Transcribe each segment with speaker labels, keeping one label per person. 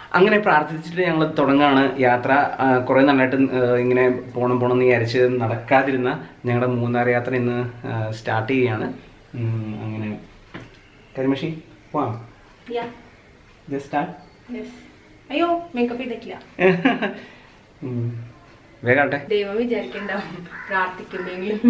Speaker 1: അങ്ങനെ പ്രാർത്ഥിച്ചിട്ട് ഞങ്ങൾ തുടങ്ങാണ് യാത്ര ആ, കുറേ നന്നായിട്ട് ആ, ഇങ്ങനെ പോണം പോണം എന്ന് വിചാരിച്ച് നടക്കാതിരുന്ന ഞങ്ങളുടെ മൂന്നാർ യാത്ര ഇന്ന് സ്റ്റാർട്ട് ചെയ്യുകയാണ് ഉം, അങ്ങനെ കരിമഷി പോവാം ജസ്റ്റ് സ്റ്റാർട്ട്
Speaker 2: അയ്യോ മേക്കപ്പ് ചെയ്തിട്ടില്ല
Speaker 1: വേഗാട്ടെ
Speaker 2: ദൈവം വിചാരിക്കണ്ട പ്രാർത്ഥിക്കുമെങ്കിലും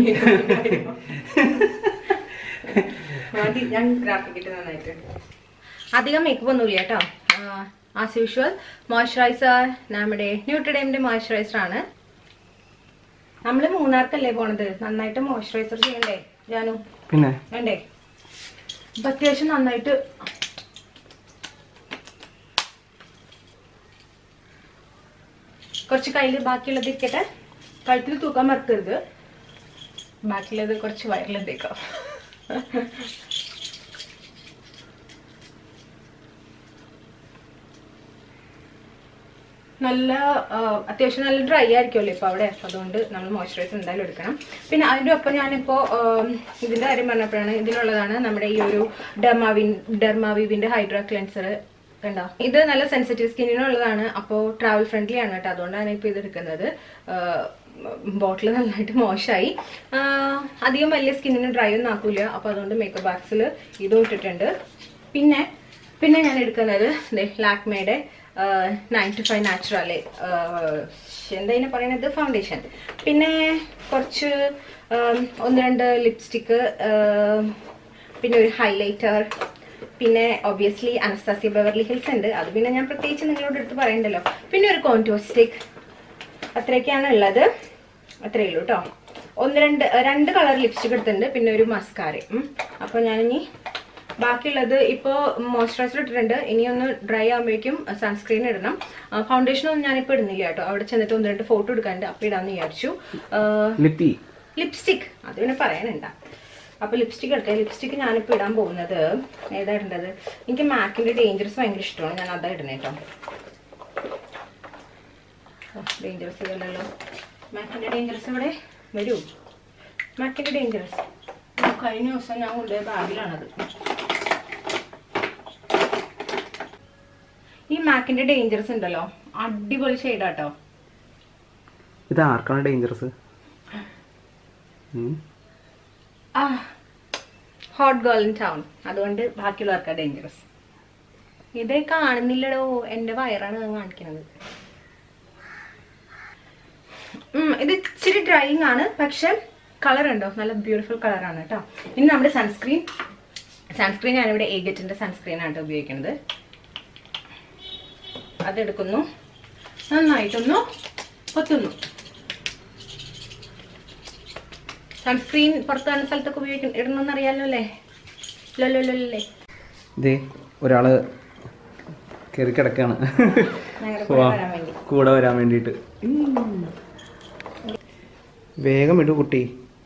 Speaker 2: ഞാൻ പ്രാർത്ഥിക്കട്ടെ നന്നായിട്ട് അധികം മേക്കപ്പ് ഒന്നുമില്ല കേട്ടോ ആസ് യൂഷ്വൽ മോയ്സ്ചറൈസർ നമ്മുടെ ന്യൂട്രിഡേമിന്റെ മോയ്സ്ചറൈസർ ആണ് നമ്മൾ മൂന്നാർക്കല്ലേ പോണത് നന്നായിട്ട് മോയ്സ്ചറൈസർ ചെയ്യണ്ടേ ജാനു
Speaker 1: പിന്നെ
Speaker 2: വേണ്ടേ ഇപ്പൊ അത്യാവശ്യം നന്നായിട്ട് കുറച്ച് കയ്യിൽ ബാക്കിയുള്ളത് ഇരിക്കട്ടെ കഴുത്തിൽ തൂക്കാൻ മറക്കരുത് ബാക്കിയുള്ളത് കുറച്ച് വയറിലെന്തേക്കാം നല്ല ആ, അത്യാവശ്യം നല്ല ഡ്രൈ ആയിരിക്കുമല്ലോ ഇപ്പൊ അവിടെ അപ്പൊ അതുകൊണ്ട് നമ്മൾ മോയ്സ്ചറൈസർ എന്തായാലും എടുക്കണം പിന്നെ അതിന്റെ ഒപ്പം ഞാനിപ്പോ ആം, ഇതിന്റെ കാര്യം പറഞ്ഞപ്പോഴാണ് ഇതിലുള്ളതാണ് നമ്മുടെ ഈ ഒരു ഡെർമാവിൻ ഡെർമാവിവിന്റെ ഹൈഡ്രാ ക്ലെൻസർ കണ്ടോ ഇത് നല്ല സെൻസിറ്റീവ് സ്കിന്നിനുള്ളതാണ് അപ്പോൾ ട്രാവൽ ഫ്രണ്ട്ലി ആണ് കേട്ടോ അതുകൊണ്ടാണ് ഇപ്പോൾ ഇത് എടുക്കുന്നത് ബോട്ടിൽ നന്നായിട്ട് മോശമായി ആ, അധികം വലിയ സ്കിന്നിന് ഡ്രൈ ഒന്നും ആക്കൂല അപ്പോൾ അതുകൊണ്ട് മേക്കപ്പ് ബാക്സിൽ ഇതും ഇട്ടിട്ടുണ്ട് പിന്നെ പിന്നെ ഞാൻ എടുക്കുന്നത് ലാക്മേയുടെ നയൻ ടു ഫൈവ് നാച്ചുറൽ എന്താ ഇതിനെ പറയുന്നത് ഫൗണ്ടേഷൻ പിന്നെ കുറച്ച് ആം, ഒന്ന് രണ്ട് ലിപ്സ്റ്റിക്ക് പിന്നെ ഒരു ഹൈലൈറ്റർ പിന്നെ ഒബിയസ്ലി അനസ്താസിയ ബെവർലി ഹിൽസ് ഉണ്ട് അത് പിന്നെ ഞാൻ പ്രത്യേകിച്ച് നിങ്ങളോട് എടുത്ത് പറയണ്ടല്ലോ പിന്നെ ഒരു കോൺടൂർ സ്റ്റിക്ക് അത്രയൊക്കെയാണ് ഉള്ളത് അത്രയേ ഉള്ളൂ കേട്ടോ ഒന്ന് രണ്ട് രണ്ട് കളർ ലിപ്സ്റ്റിക് എടുത്തിട്ടുണ്ട് പിന്നെ ഒരു മസ്കാര അപ്പോൾ ഞാനിനി ബാക്കിയുള്ളത് ഇപ്പോൾ മോയ്സ്ചറൈസർ ഇട്ടിട്ടുണ്ട് ഇനി ഒന്ന് ഡ്രൈ ആകുമ്പോഴേക്കും സൺസ്ക്രീൻ ഇടണം ഫൗണ്ടേഷൻ ഒന്നും ഞാനിപ്പോൾ ഇടുന്നില്ല കേട്ടോ അവിടെ ചെന്നിട്ട് ഒന്ന് രണ്ട് ഫോട്ടോ എടുക്കാണ്ട് അപ്പോൾ ഇടാമെന്ന് വിചാരിച്ചു ആ,
Speaker 1: ലിപ്പി
Speaker 2: ലിപ്സ്റ്റിക് അത് പിന്നെ പറയാനുണ്ട അപ്പൊ ലിപ്സ്റ്റിക് എടുക്കാം ലിപ്സ്റ്റിക് ഞാനിപ്പോ ഇടാൻ പോകുന്നത് ഏതാ ഇടേണ്ടത് എനിക്ക് മാക്കിന്റെ ഡേഞ്ചറസ് ഭയങ്കര ഇഷ്ടമാണ് ഞാൻ അതാ ഇടണേ കേട്ടോ ഡേഞ്ചറസ് ഇതല്ലല്ലോ മാക്കിന്റെ ഡേഞ്ചറസ് ഇവിടെ വരൂ മാക്കിന്റെ ഡേഞ്ചറസ് കഴിഞ്ഞ ദിവസം ഞാൻ കൊണ്ടുപോയ ബാഗിലാണത് ഈ മാക്കിന്റെ ഡേഞ്ചറസ് ഉണ്ടല്ലോ അടിപൊളി ഷെയ്ഡാട്ടോ
Speaker 1: ഇത് ആർക്കാണ് ഡേഞ്ചറസ്
Speaker 2: ആ ഹോട്ട് ഗേൾ ഇൻ ടൗൺ അതുകൊണ്ട് ബാക്കിയുള്ളവർക്കാ ഡേഞ്ചറസ് ഇത് കാണുന്നില്ലടോ എന്റെ വയറാണ് അത് കാണിക്കുന്നത് ഉം, ഇത് ഇച്ചിരി ഡ്രൈയിങ് ആണ് പക്ഷെ കളർ ഉണ്ടോ നല്ല ബ്യൂട്ടിഫുൾ കളറാണ് കേട്ടോ ഇനി നമ്മുടെ സൺസ്ക്രീൻ സൺസ്ക്രീൻ ഞാനിവിടെ ഏഗറ്റിന്റെ സൺസ്ക്രീൻ ആണ് ട്ടോ ഉപയോഗിക്കുന്നത് അതെടുക്കുന്നു നന്നായിട്ടൊന്നു പൊത്തുന്നു സൺസ്ക്രീൻ പുറത്ത് കാണുന്ന സ്ഥലത്തൊക്കെ ഉപയോഗിക്കണം ഇടണമെന്ന് അറിയാലോ അല്ലേ ലല്ലേ
Speaker 1: ഇതേ ഒരാള് കയറി കിടക്കാണ്
Speaker 2: ഞങ്ങളുടെ
Speaker 1: വാ.
Speaker 2: കൂടെ വരാൻ വേണ്ടി
Speaker 1: കൂടെ വരാൻ വേണ്ടിയിട്ട് വേഗം ഇടൂ കുട്ടി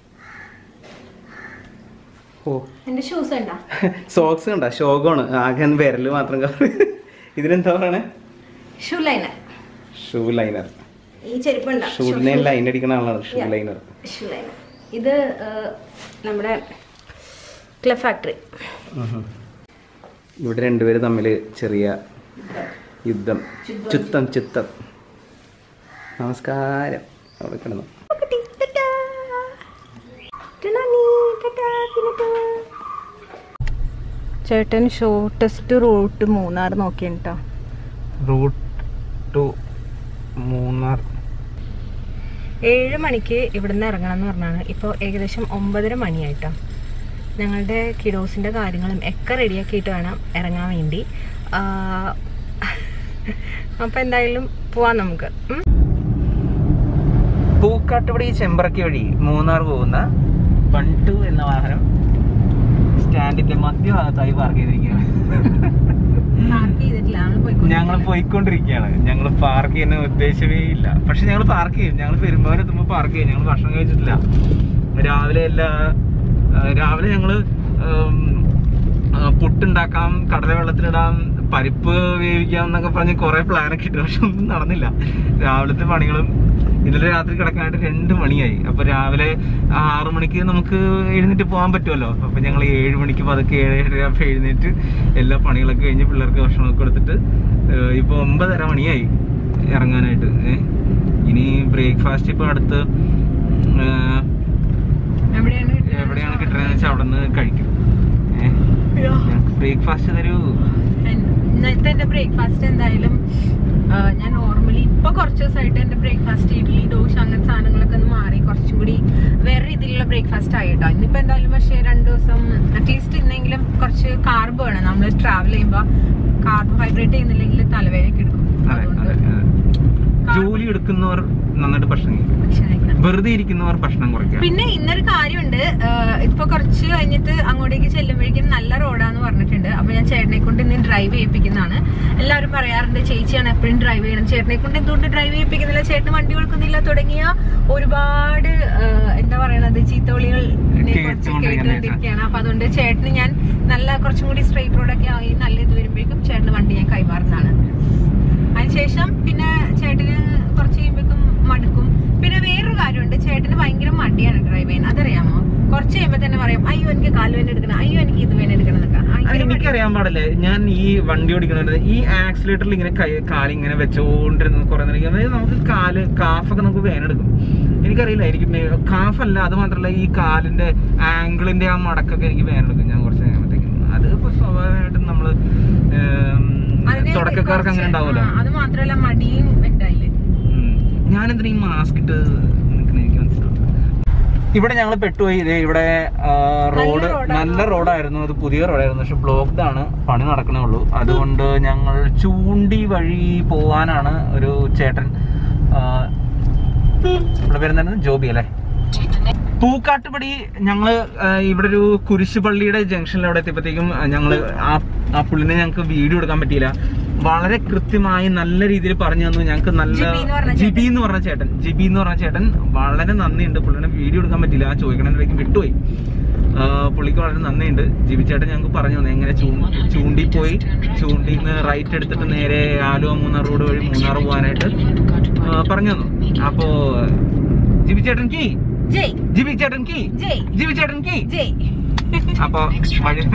Speaker 1: ഓ
Speaker 2: എന്റെ ഷൂസ് ഉണ്ടാ
Speaker 1: സോക്സ് കണ്ട ശോകമാണ് ആകെ വിരല് മാത്രം കവർ ഇതിനെന്താ പറയണേ
Speaker 2: ഷൂ ലൈനർ
Speaker 1: ഷൂ ലൈനർ
Speaker 2: ഈ ചെരുപ്പ് ഉണ്ടാ
Speaker 1: ഷൂലിനെ ലൈൻ അടിക്കുന്ന ആളാണ് shoe
Speaker 2: Yeah.
Speaker 1: Liner
Speaker 2: shoe liner ഇത് ആ, നമ്മുടെ ക്ലബ് ഫാക്ടറി
Speaker 1: ഇവിടെ രണ്ടുപേര് തമ്മിൽ ചെറിയ യുദ്ധം ചുത്തം ചുത്തം നമസ്കാരം അവിടെ കിടന്നു
Speaker 2: ചേട്ടൻ ഷോർട്ടസ്റ്റ് റൂട്ട് മൂന്നാർ നോക്കിട്ടോ
Speaker 1: റൂട്ട് ടു മൂന്നാർ
Speaker 2: ഏഴ് മണിക്ക് ഇവിടുന്ന് ഇറങ്ങണം എന്ന് പറഞ്ഞാണ് ഇപ്പോൾ ഏകദേശം ഒമ്പതര മണിയായിട്ടോ ഞങ്ങളുടെ കിഡോസിൻ്റെ കാര്യങ്ങളും ഒക്കെ റെഡിയാക്കിയിട്ട് വേണം ഇറങ്ങാൻ വേണ്ടി അപ്പോൾ എന്തായാലും പോവാം നമുക്ക് ഉം?
Speaker 1: പൂക്കാട്ടുപടി ചെമ്പറക്കി വഴി മൂന്നാർ പോകുന്ന വൺ ടു എന്ന വാഹനം സ്റ്റാൻഡിന്റെ മധ്യഭാഗത്തായി പാർക്ക് ചെയ്തിരിക്കുകയാണ്
Speaker 2: പാർക്ക് ചെയ്തിട്ടില്ല ഞങ്ങൾ പോയിക്കൊണ്ടിരിക്കുകയാണ്.
Speaker 1: ഞങ്ങൾ പോയിക്കൊണ്ടിരിക്കുകയാണ് ഞങ്ങൾ പാർക്ക് ചെയ്യുന്ന ഉദ്ദേശമേ ഇല്ല പക്ഷെ ഞങ്ങൾ പാർക്ക് ചെയ്യും ഞങ്ങൾ പെരുമ്പാവൂർ എത്തുമ്പോൾ പാർക്ക് ചെയ്യും ഞങ്ങൾ ഭക്ഷണം കഴിച്ചിട്ടില്ല രാവിലെ എല്ലാ ആ, രാവിലെ ഞങ്ങള് ഉം, ആ, പുട്ടുണ്ടാക്കാം കടല വെള്ളത്തിലിടാം പരിപ്പ് വേവിക്കാം എന്നൊക്കെ പറഞ്ഞ് കുറെ പ്ലാനൊക്കെ ഇട്ടു പക്ഷെ ഒന്നും നടന്നില്ല രാവിലത്തെ പണികളും ഇന്നലെ രാത്രി കിടക്കാനായിട്ട് രണ്ട് മണിയായി അപ്പൊ രാവിലെ ആറു മണിക്ക് നമുക്ക് എഴുന്നേറ്റ് പോകാൻ പറ്റുമല്ലോ അപ്പൊ ഞങ്ങൾ ഏഴ് മണിക്ക് പതുക്കെ ഏഴ് ഏഴര ആകുമ്പോൾ എഴുന്നേറ്റ് എല്ലാ പണികളൊക്കെ കഴിഞ്ഞ് പിള്ളേർക്ക് ഭക്ഷണമൊക്കെ കൊടുത്തിട്ട് ഏഹ് ഇപ്പൊ ഒമ്പതര മണിയായി ഇറങ്ങാനായിട്ട് ഏഹ് ഇനി ബ്രേക്ക്ഫാസ്റ്റ് ഇപ്പൊ അടുത്ത് ഏഹ്
Speaker 2: എവിടെയാണ് കിട്ടുന്നത്?
Speaker 1: എവിടെയാണ് കിട്ടുന്നതെന്ന് വെച്ചാൽ അവിടെ നിന്ന് കഴിക്കും ഏഹ് ബ്രേക്ക്ഫാസ്റ്റ് തരൂ
Speaker 2: ഇന്നത്തെ എന്റെ ബ്രേക്ക്ഫാസ്റ്റ് എന്തായാലും ആ, ഞാൻ നോർമലി ഇപ്പൊ കുറച്ച് ദിവസമായിട്ട് എന്റെ ബ്രേക്ക്ഫാസ്റ്റ് ഇഡ്ഡലി ദോശ അങ്ങനത്തെ സാധനങ്ങളൊക്കെ ഒന്ന് മാറി കുറച്ചുകൂടി വേറെ രീതിയിലുള്ള ബ്രേക്ക്ഫാസ്റ്റ് ആയിട്ടോ ഇന്നിപ്പോ എന്തായാലും പക്ഷേ രണ്ടു ദിവസം അറ്റ്ലീസ്റ്റ് ഇന്നെങ്കിലും കുറച്ച് കാർബ് വേണം നമ്മൾ ട്രാവൽ ചെയ്യുമ്പോ കാർബോഹൈഡ്രേറ്റ് ചെയ്യുന്നില്ലെങ്കിൽ തലവേദനയൊക്കെ എടുക്കും
Speaker 1: അതെ അതെ
Speaker 2: അതുകൊണ്ട്
Speaker 1: അതെ. ജോലി എടുക്കുന്നവർ നന്നായിട്ട് ഭക്ഷണം കഴിക്കും
Speaker 2: ഭക്ഷണം കഴിക്കണം.
Speaker 1: വെറുതെ ഇരിക്കുന്നവർ ഭക്ഷണം കുറയ്ക്കുക
Speaker 2: പിന്നെ ഇന്നൊരു കാര്യമുണ്ട് ആഹ് ഇപ്പൊ കുറച്ച് കഴിഞ്ഞിട്ട് അങ്ങോട്ടേക്ക് ചെല്ലുമ്പോഴേക്കും നല്ല റോഡാന്ന് പറഞ്ഞിട്ടുണ്ട് അപ്പൊ ഞാൻ ചേട്ടനെ കൊണ്ട് ഇന്ന് ഡ്രൈവ് ചെയ്യിപ്പിക്കുന്നതാണ് എല്ലാവരും പറയാറുണ്ട് ചേച്ചിയാണ് എപ്പോഴും ഡ്രൈവ് ചെയ്യണം ചേട്ടനെ കൊണ്ട് എന്തുകൊണ്ട് ഡ്രൈവ് ചെയ്യിപ്പിക്കുന്നില്ല ചേട്ടന് വണ്ടി കൊടുക്കുന്നില്ല തുടങ്ങിയ ഒരുപാട് ആഹ് എന്താ പറയണത് ചീത്തോളികൾ
Speaker 1: കേട്ടുകൊണ്ടിരിക്കുകയാണ്.
Speaker 2: കേട്ടുകൊണ്ടിരിക്കുകയാണ് അപ്പൊ അതുകൊണ്ട് ചേട്ടന് ഞാൻ നല്ല കുറച്ചും കൂടി സ്ട്രെയിറ്റ് റോഡൊക്കെ ആയി നല്ല ഇത് വരുമ്പോഴേക്കും ചേട്ടന് വണ്ടി ഞാൻ കൈമാറുന്നതാണ് അതിനുശേഷം പിന്നെ ചേട്ടന് കുറച്ച് കഴിയുമ്പോഴേക്കും മടുക്കും പിന്നെ വേറൊരു കാര്യമുണ്ട് ചേട്ടന് ഭയങ്കര മടിയാണ് ഡ്രൈവ് ചെയ്യാൻ അതറിയാമോ കുറച്ച് കഴിയുമ്പോ തന്നെ പറയും അയ്യോ എനിക്ക് കാലുവേന എടുക്കണം അയ്യോ എനിക്ക് ഇത് വേന എടുക്കണം എന്നൊക്കെ
Speaker 1: അത്
Speaker 2: ഭയങ്കര മടി.
Speaker 1: എനിക്കറിയാൻ പാടില്ലേ ഞാൻ ഈ വണ്ടി ഓടിക്കുന്നത് ഈ ആക്സിലേറ്ററിൽ ഇങ്ങനെ കൈ കാലിങ്ങനെ വെച്ചോണ്ടിരുന്ന് കുറെ നേരം അതായത് നമുക്ക് കാല് കാഫൊക്കെ നമുക്ക് വേനെടുക്കും എനിക്കറിയില്ല എനിക്ക് മേ- കാഫല്ല അത് മാത്രമല്ല ഈ കാലിന്റെ ആംഗിളിന്റെ ആ മടക്കൊക്കെ എനിക്ക് വേനെടുക്കും ഞാൻ കുറച്ച് കഴിയുമ്പോഴത്തേക്കും അത് ഇപ്പൊ സ്വാഭാവികമായിട്ടും നമ്മള് ഏം,
Speaker 2: അതിന്
Speaker 1: തുടക്കക്കാർക്ക് അങ്ങനെ
Speaker 2: കുറച്ച്
Speaker 1: ഉണ്ടാവുമല്ലോ
Speaker 2: ആ, അത് മാത്രമല്ല മടിയും ഉണ്ടായില്ലേ
Speaker 1: ഞാൻ എന്തിനാ ഈ മാസ്ക് ഇട്ട് നിൽക്കണ എനിക്ക് മനസ്സിലാവും ഇവിടെ ഞങ്ങൾ പെട്ടുപോയി ഇത് ഇവിടെ റോഡ്
Speaker 2: റോഡാണ്.
Speaker 1: നല്ല റോഡായിരുന്നു അത് പുതിയ റോഡായിരുന്നു പക്ഷെ ബ്ലോക്ക്ഡ് ആണ് പണി നടക്കണേ ഉള്ളൂ അതുകൊണ്ട് ഞങ്ങൾ ചൂണ്ടി വഴി പോവാനാണ് ഒരു ചേട്ടൻ ആ, ഇവിടെ പേരെന്തായിരുന്നു ജോബി അല്ലേ പൂക്കാട്ടുപടി ഞങ്ങള് ആ, ഇവിടെ ഒരു കുരിശുപള്ളിയുടെ ജംഗ്ഷനിൽ അവിടെ എത്തിയപ്പോഴത്തേക്കും ഞങ്ങള് ആ ആ പുള്ളിനെ ഞങ്ങൾക്ക് വീഡിയോ എടുക്കാൻ പറ്റിയില്ല വളരെ കൃത്യമായി നല്ല രീതിയിൽ പറഞ്ഞു തന്നു ഞങ്ങൾക്ക് നല്ല
Speaker 2: ജിബി എന്ന് പറഞ്ഞ
Speaker 1: ജിബി എന്ന് പറഞ്ഞ ചേട്ടൻ ജിബി എന്ന് പറഞ്ഞ ചേട്ടൻ വളരെ നന്ദിയുണ്ട് പുള്ളിനെ വീഡിയോ എടുക്കാൻ പറ്റില്ല ആ ചോദിക്കണതിലേക്ക് വിട്ടുപോയി ആ, പുള്ളിക്ക് വളരെ നന്ദിയുണ്ട് ജിബി ചേട്ടൻ ഞങ്ങൾക്ക് പറഞ്ഞു തന്നെ എങ്ങനെ ചൂ- ചൂണ്ടി പോയി ചൂണ്ടി റൈറ്റ് എടുത്തിട്ട് നേരെ ആലുവ മൂന്നാർ റോഡ് വഴി മൂന്നാർ പോകാനായിട്ട് ആ, പറഞ്ഞു തന്നു അപ്പോ ജിബി ചേട്ടൻ കീ
Speaker 2: ജയ്
Speaker 1: ജിബി ചേട്ടൻ കീ
Speaker 2: ജയ്
Speaker 1: ജിബി ചേട്ടൻ കീ
Speaker 2: ജയ്
Speaker 1: അപ്പൊ വഴി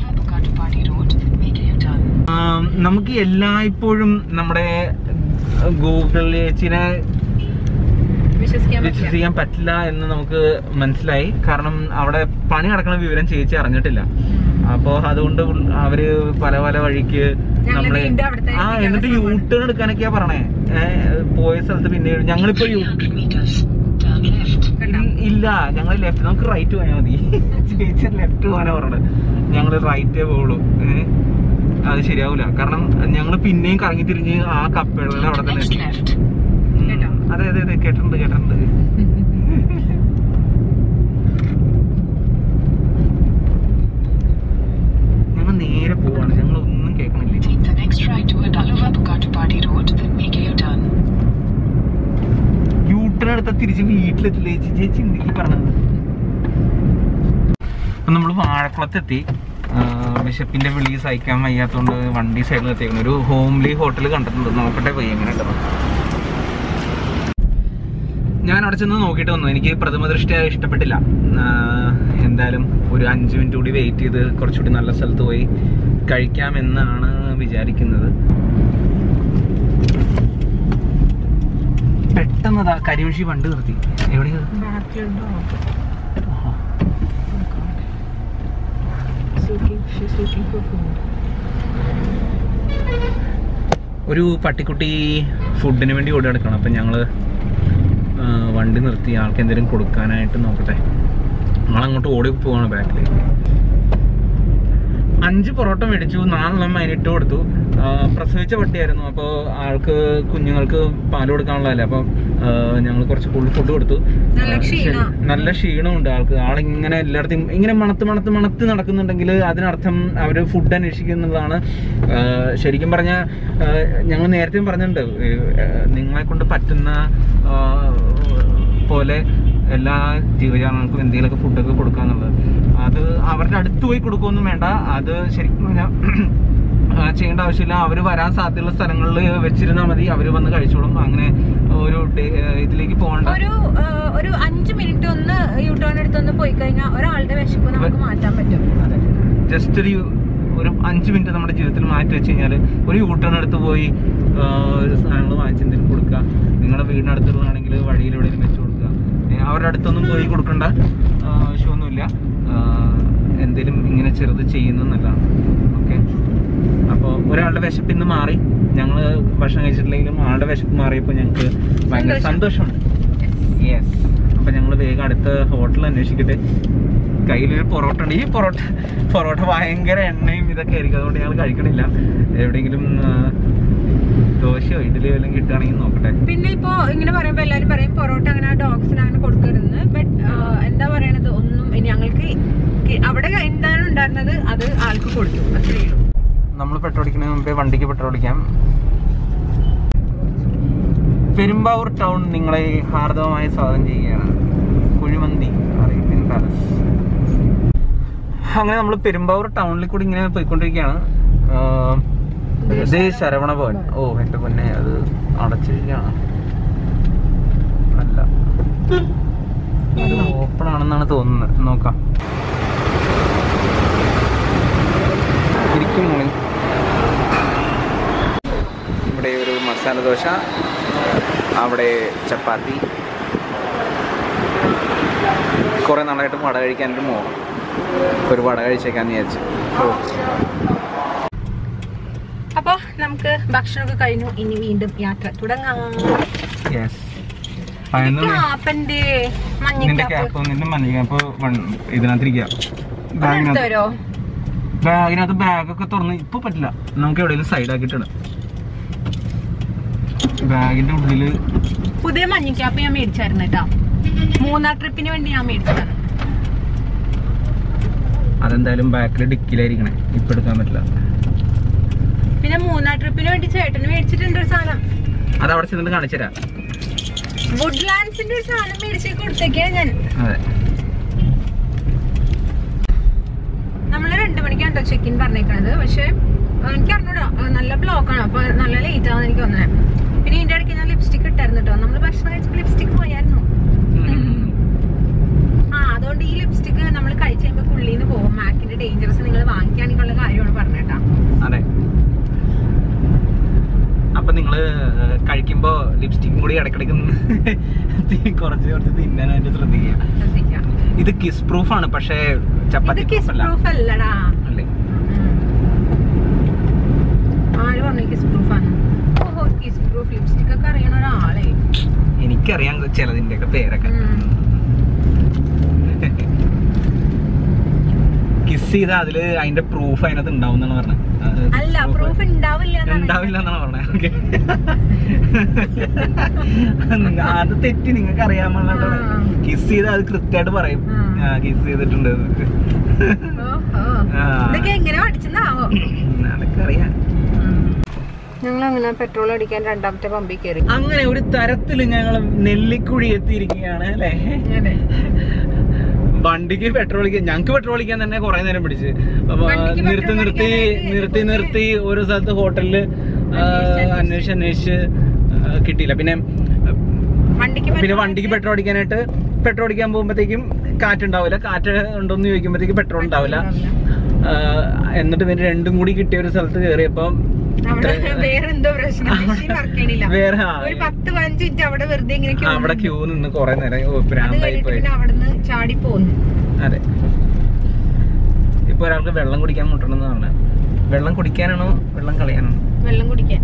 Speaker 1: ആ, നമുക്ക് എല്ലായ്പ്പോഴും നമ്മുടെ ഗൂഗിൾ ചേച്ചിനെ
Speaker 2: വിശ്വസിക്കാൻ പറ്റില്ല
Speaker 1: വിശ്വസിക്കാൻ പറ്റില്ല എന്ന് നമുക്ക് മനസ്സിലായി കാരണം അവിടെ പണി നടക്കുന്ന വിവരം ചേച്ചി അറിഞ്ഞിട്ടില്ല അപ്പോ അതുകൊണ്ട് ഉൾ- അവര് പല പല വഴിക്ക്
Speaker 2: ഞങ്ങളെ
Speaker 1: നമ്മളെ
Speaker 2: വീണ്ടും അവിടുത്തെ
Speaker 1: ആ എന്നിട്ട് യൂ ടേൺ എടുക്കാനൊക്കെയാ പറഞ്ഞേ ഏഹ് പോയ സ്ഥലത്ത് പിന്നെ ഞങ്ങളിപ്പോ യു
Speaker 2: കണ്ടോ?
Speaker 1: ഇൽ- ഇല്ല ഞങ്ങൾ ലെഫ്റ്റ് നമുക്ക് റൈറ്റ് പോയാൽ മതി ചേച്ചി ലെഫ്റ്റ് പോകാനാ പറഞ്ഞത് ഞങ്ങൾ റൈറ്റേ പോകുള്ളൂ ഏഹ് അത് ശരിയാവൂല കാരണം ഞങ്ങൾ പിന്നെയും കറങ്ങി തിരിഞ്ഞ് ആ കപ്പേളുടെ അവിടെ തന്നെ എത്തി. ഉം.
Speaker 2: കേട്ടോ?
Speaker 1: അതെ അതെ അതെ കേട്ടിട്ടുണ്ട് കേട്ടിട്ടുണ്ട് ഞങ്ങൾ നേരെ പോവാണ് ഞങ്ങൾ ഒന്നും കേൾക്കണില്ല
Speaker 3: Take the next right toward Aluva Bukatupadi Road, then make a U-turn.
Speaker 1: U-turn എടുത്ത തിരിച്ച് വീട്ടിലെത്തില്ല ചേച്ചി ചേച്ചി എന്തൊക്കെ പറഞ്ഞത് അപ്പൊ നമ്മള് വാഴക്കുളത്തെത്തി ആ, വിശപ്പിന്റെ വിളി സഹിക്കാൻ വയ്യാത്തോണ്ട് വണ്ടി സൈഡിൽ എത്തിയിരിക്കുന്നു ഒരു ഹോംലി ഹോട്ടൽ കണ്ടിട്ടുണ്ട് നോക്കട്ടെ പോയി എങ്ങനെ ഉണ്ടെന്ന് ഞാൻ അവിടെ ചെന്ന് നോക്കിയിട്ട് വന്നു എനിക്ക് പ്രഥമ ദൃഷ്ടിയ ഇഷ്ടപ്പെട്ടില്ല ആ, എന്തായാലും ഒരു അഞ്ച് മിനിറ്റ് കൂടി വെയിറ്റ് ചെയ്ത് കുറച്ചുകൂടി നല്ല സ്ഥലത്ത് പോയി കഴിക്കാമെന്നാണ് വിചാരിക്കുന്നത് പെട്ടെന്നതാ കരിവഴി വണ്ടി നിർത്തി എവിടെയാ
Speaker 2: ബാക്കിലുണ്ടോ
Speaker 1: ആഹാ.
Speaker 2: Looking, she's looking for food.
Speaker 1: ഒരു പട്ടിക്കുട്ടി ഫുഡിന് വേണ്ടി ഓടി എടുക്കണം അപ്പം ഞങ്ങൾ വണ്ടി നിർത്തി ആൾക്ക് എന്തെങ്കിലും കൊടുക്കാനായിട്ട് നോക്കട്ടെ നമ്മളങ്ങോട്ട് ഓടി പോവാണ് ബാക്കിലേക്ക് അഞ്ച് പൊറോട്ട മേടിച്ചു നാലെണ്ണം അതിനിട്ട് കൊടുത്തു ആ, പ്രസവിച്ച പട്ടിയായിരുന്നു അപ്പോൾ ആൾക്ക് കുഞ്ഞുങ്ങൾക്ക് പാൽ കൊടുക്കാനുള്ളതല്ലേ അപ്പം ഞങ്ങൾ കുറച്ച് കൂടുതൽ ഫുഡ് കൊടുത്തു
Speaker 2: നല്ല
Speaker 1: ആ,
Speaker 2: ക്ഷീണ.
Speaker 1: ശരി. നല്ല ക്ഷീണമുണ്ട് ആൾക്ക് ആളിങ്ങനെ എല്ലായിടത്തും ഇങ്ങനെ മണത്ത് മണത്ത് മണത്ത് നടക്കുന്നുണ്ടെങ്കിൽ അതിനർത്ഥം അവർ ഫുഡ് അന്വേഷിക്കുന്നതാണ് ആ, ശരിക്കും പറഞ്ഞാൽ ഞങ്ങൾ നേരത്തെയും പറഞ്ഞിട്ടുണ്ട് ഏ, നിങ്ങളെ കൊണ്ട് പറ്റുന്ന ആ, പോലെ എല്ലാ ജീവജാലങ്ങൾക്കും എന്തെങ്കിലുമൊക്കെ ഫുഡൊക്കെ കൊടുക്കാന്നുള്ളത് അത് അവരുടെ അടുത്ത് പോയി കൊടുക്കുകയൊന്നും വേണ്ട അത് ശരിക്കും പറഞ്ഞാൽ ആ, ചെയ്യേണ്ട ആവശ്യമില്ല അവർ വരാൻ സാധ്യതയുള്ള സ്ഥലങ്ങളിൽ വെച്ചിരുന്നാൽ മതി അവർ വന്ന് കഴിച്ചോളും അങ്ങനെ ഒരു ഡേ- ഇതിലേക്ക് പോകണ്ട
Speaker 2: ഒരു ആ, ഒരു അഞ്ച് മിനിറ്റ് ഒന്ന് യൂ ടേൺ എടുത്തൊന്ന് പോയി കഴിഞ്ഞാൽ ഒരാളുടെ വിശപ്പ് നമുക്ക് മാറ്റാൻ പറ്റും
Speaker 1: ജസ്റ്റ് ഒരു ഒരു അഞ്ച് മിനിറ്റ് നമ്മുടെ ജീവിതത്തിൽ മാറ്റി വെച്ച് കഴിഞ്ഞാൽ ഒരു യൂട്ടേൺ എടുത്ത് പോയി ആ, ഒരു സാധനങ്ങൾ വാങ്ങിച്ചെന്തെങ്കിലും കൊടുക്കുക നിങ്ങളുടെ വീടിനടുത്തുള്ളതാണെങ്കിൽ വഴിയിൽ എവിടെയെങ്കിലും വെച്ച് കൊടുക്കുക ഏ, അവരുടെ അടുത്തൊന്നും പോയി കൊടുക്കേണ്ട ആ, ആവശ്യമൊന്നുമില്ല ആ, എന്തേലും ഇങ്ങനെ ചെറുത് ചെയ്യുന്നത് നല്ലതാണ് ഓക്കെ അപ്പോൾ ഒരാളുടെ വിശപ്പ് ഇന്ന് മാറി ഞങ്ങൾ ഭക്ഷണം കഴിച്ചിട്ടില്ലെങ്കിലും ആളുടെ വിശപ്പ് മാറിയപ്പോൾ ഞങ്ങൾക്ക് ഭയങ്കര
Speaker 2: സന്തോഷം.
Speaker 1: സന്തോഷമുണ്ട് യെസ് അപ്പൊ ഞങ്ങൾ വേഗം അടുത്ത ഹോട്ടൽ അന്വേഷിക്കട്ടെ കയ്യിലൊരു പൊറോട്ട ഉണ്ട് ഈ പൊറോട്ട പൊറോട്ട ഭയങ്കര എണ്ണയും ഇതൊക്കെ ആയിരിക്കും അതുകൊണ്ട് ഞങ്ങൾ കഴിക്കണില്ല എവിടെയെങ്കിലും ആ, ദോശയോ ഇഡ്ഡലിയോ എല്ലാം കിട്ടുകയാണെങ്കിൽ നോക്കട്ടെ
Speaker 2: പിന്നെ ഇപ്പോ ഇങ്ങനെ പറയുമ്പോ എല്ലാരും പറയും പൊറോട്ട അങ്ങനെ ഡോഗ്സിന് അങ്ങനെ കൊടുക്കരുത് ബട്ട് എന്താ പറയണത് ഒന്നും ഇനി ഞങ്ങൾക്ക് കി- അവിടെ എന്താണ് ഉണ്ടായിരുന്നത് അത് ആൾക്ക് കൊടുത്തു അത്രേ ഉള്ളൂ
Speaker 1: നമ്മൾ പെട്രോൾ അടിക്കുന്നതിന് മുമ്പേ വണ്ടിക്ക് പെട്രോൾ അടിക്കാം പെരുമ്പാവൂർ ടൗൺ നിങ്ങളെ ഹാർദവമായി സ്വാഗതം ചെയ്യുകയാണ് കുഴിമന്തി അറേബ്യൻ പാലസ് അങ്ങനെ നമ്മൾ പെരുമ്പാവൂർ ടൗണിൽ കൂടി ഇങ്ങനെ പോയിക്കൊണ്ടിരിക്കുകയാണ് ആഹ് ഇത് ശരവണ ഭവൻ ഓ എന്റെ പൊന്നെ അത് അടച്ചിരിക്കുകയാണ് അല്ല അത് ഓപ്പൺ ആണെന്നാണ് തോന്നുന്നത് നോക്കാം ഇരിക്കും മോണി ഇവിടെ ഒരു മസാല ദോശ അവിടെ ചപ്പാത്തി കുറേ നാളായിട്ട് വട കഴിക്കാനൊരു മോഹം ഒരു വട കഴിച്ചേക്കാന്ന് വിചാരിച്ചു ഓ
Speaker 2: അപ്പൊ നമുക്ക് ഭക്ഷണമൊക്കെ കഴിഞ്ഞു ഇനി വീണ്ടും യാത്ര തുടങ്ങാം
Speaker 1: യെസ്
Speaker 2: ക്യാപ്പന്റെ മഞ്ഞ
Speaker 1: നിന്റെ
Speaker 2: ക്യാപ്പ്
Speaker 1: ക്യാപ്പ് നിന്റെ മഞ്ഞ ക്യാപ്പ് ഇതിനകത്തിരിക്കുക ബാഗിനകത്ത്
Speaker 2: തരോ
Speaker 1: ബാഗിനകത്ത് ബാഗൊക്കെ തുറന്ന് ഇപ്പൊ പറ്റില്ല നമുക്ക് എവിടെയെങ്കിലും സൈഡ് ആക്കിയിട്ടാണ് ബാഗിന്റെ ഉള്ളില്
Speaker 2: പുതിയ മഞ്ഞ ക്യാപ്പ് ഞാൻ മേടിച്ചായിരുന്നു കേട്ടോ മൂന്നാർ ട്രിപ്പിന് വേണ്ടി ഞാൻ മേടിച്ചതാണ്
Speaker 1: അതെന്തായാലും ബാക്കിൽ ഡിക്കിലായിരിക്കണേ ഇപ്പൊ എടുക്കാൻ പറ്റില്ല
Speaker 2: പിന്നെ മൂന്നാർ ട്രിപ്പിന് വേണ്ടി ചേട്ടന് മേടിച്ചിട്ടുണ്ട് ഒരു സാധനം
Speaker 1: അത് അവിടെ ചെന്നിട്ട് കാണിച്ചു തരാം
Speaker 2: വുഡ്ലാൻഡ്സിന്റെ ഒരു സാധനം മേടിച്ച് കൊടുത്തേക്കാണ് ഞാൻ
Speaker 1: അതെ
Speaker 2: നമ്മള് രണ്ടു മണിക്കാണ് കേട്ടോ ചെക്ക് ഇൻ പറഞ്ഞേക്കണത് പക്ഷെ എനിക്ക് അറിഞ്ഞൂടാ ആ, നല്ല ബ്ലോക്കാണ് അപ്പൊ നല്ല ലേറ്റ് ആവുന്ന എനിക്ക് തോന്നുന്നത് പിന്നെ ഇതിന്റെ ഇടയ്ക്ക് ഞാൻ ലിപ്സ്റ്റിക് ഇട്ടായിരുന്നു കേട്ടോ നമ്മള് ഭക്ഷണം കഴിച്ചപ്പോ ലിപ്സ്റ്റിക് പോയായിരുന്നു ആ അതുകൊണ്ട് ഈ ലിപ്സ്റ്റിക് നമ്മൾ കഴിച്ച് കഴിയുമ്പോൾ പുള്ളിന്ന് പോകും മാക്കിന്റെ ഡേഞ്ചറസ് നിങ്ങൾ വാങ്ങിക്കുകയാണെന്നുള്ള കാര്യമാണ് പറഞ്ഞേട്ടാ
Speaker 1: അതെ അപ്പൊ നിങ്ങള് കഴിക്കുമ്പോ ലിപ്സ്റ്റിക്കും കൂടി ഇടക്കിടക്ക് തി- കുറച്ച് കുറച്ച് തിന്നാനായിട്ട് ശ്രദ്ധിക്കുക
Speaker 2: ശ്രദ്ധിക്കാം
Speaker 1: ഇത് കിസ് പ്രൂഫ് ആണ് പക്ഷേ
Speaker 2: ഇത്
Speaker 1: ചപ്പാത്തി
Speaker 2: കിസ്
Speaker 1: proof അല്ല
Speaker 2: പ്രൂഫ് അല്ലടാ
Speaker 1: അല്ലേ
Speaker 2: ആര് പറഞ്ഞു കിസ് പ്രൂഫ് ആണ് ഓഹോ കിസ് പ്രൂഫ് ലിപ്സ്റ്റിക് ഒക്കെ അറിയണ ഒരാളെ
Speaker 1: എനിക്കറിയാം ചിലതിന്റെ ഒക്കെ പേരൊക്കെ
Speaker 2: ഉം.
Speaker 1: കിസ് ചെയ്താൽ അതില് അതിന്റെ പ്രൂഫ് അതിനകത്ത് ഉണ്ടാവും എന്നാണ് പറഞ്ഞത് അത്
Speaker 2: അല്ല
Speaker 1: proof
Speaker 2: പ്രൂഫ് ഉണ്ടാവില്ല എന്നാണ്
Speaker 1: ഉണ്ടാവില്ല എന്നാണ് പറഞ്ഞത് ഓക്കെ അത് തെറ്റി നിങ്ങൾക്ക് അറിയാമല്ലോ
Speaker 2: ആ.
Speaker 1: കിസ് ചെയ്ത് അത് കൃത്യമായിട്ട് പറയും
Speaker 2: ആ.
Speaker 1: കിസ് ചെയ്തിട്ടുണ്ട് അത്.
Speaker 2: ഓഹോ.
Speaker 1: ആ.
Speaker 2: ഇതൊക്കെ എങ്ങനെ പഠിച്ചെന്നാവോ
Speaker 1: അതൊക്കെ അറിയാം
Speaker 2: ഞങ്ങൾ അങ്ങനെ പെട്രോൾ അടിക്കാൻ രണ്ടാമത്തെ പമ്പിൽ കയറി
Speaker 1: അങ്ങനെ ഒരു തരത്തിൽ ഞങ്ങൾ നെല്ലിക്കുഴി എത്തിയിരിക്കുകയാണ് അല്ലേ വണ്ടിക്ക് പെട്രോൾ അടിക്കാൻ ഞങ്ങൾക്ക് പെട്രോൾ അടിക്കാൻ തന്നെ കുറെ നേരം പിടിച്ച് അപ്പൊ
Speaker 2: വണ്ടിക്ക്
Speaker 1: നിർത്തി
Speaker 2: petrol
Speaker 1: നിർത്തി
Speaker 2: അടിക്കാനായിട്ട്
Speaker 1: നിർത്തി
Speaker 2: കുറേ-
Speaker 1: നിർത്തി ഓരോ സ്ഥലത്ത് ഹോട്ടലില് ആ, അന്വേഷിച്ച് അന്വേഷിച്ച് ആ, കിട്ടിയില്ല പിന്നെ
Speaker 2: വണ്ടിക്ക്
Speaker 1: പിന്നെ
Speaker 2: petrol
Speaker 1: വണ്ടിക്ക് പെട്രോൾ അടിക്കാനായിട്ട് പെട്രോൾ അടിക്കാൻ പോകുമ്പോഴത്തേക്കും കാറ്റ് ഉണ്ടാവില്ല കാറ്റ് ഉണ്ടോന്ന് ചോദിക്കുമ്പോഴത്തേക്കും പെട്രോൾ ഉണ്ടാവില്ല ആ, എന്നിട്ട് പിന്നെ രണ്ടും കൂടി കിട്ടിയ ഒരു സ്ഥലത്ത് കയറിയപ്പോ
Speaker 2: അവിടെ വേറെ എന്തോ പ്രശ്നം മെഷീൻ വർക്ക് ചെയ്യണില്ല
Speaker 1: വേറെ ആ,
Speaker 2: ഒരു പത്ത് പതിനഞ്ച് മിനിറ്റ് അവിടെ വെറുതെ ഇങ്ങനെ queue
Speaker 1: അവിടെ
Speaker 2: നിന്നു.
Speaker 1: ക്യൂ നിന്ന് കുറെ നേരം ഓ
Speaker 2: അത്
Speaker 1: പ്രാന്തായി
Speaker 2: കഴിഞ്ഞിട്ട്
Speaker 1: പോയി
Speaker 2: പിന്നെ അവിടുന്ന് ചാടി പോന്നു
Speaker 1: അതെ ഇപ്പൊ ഒരാൾക്ക് വെള്ളം കുടിക്കാൻ മുട്ടണമെന്ന് പറഞ്ഞ വെള്ളം കുടിക്കാനാണോ വെള്ളം കളയാനാണോ
Speaker 2: വെള്ളം കുടിക്കാൻ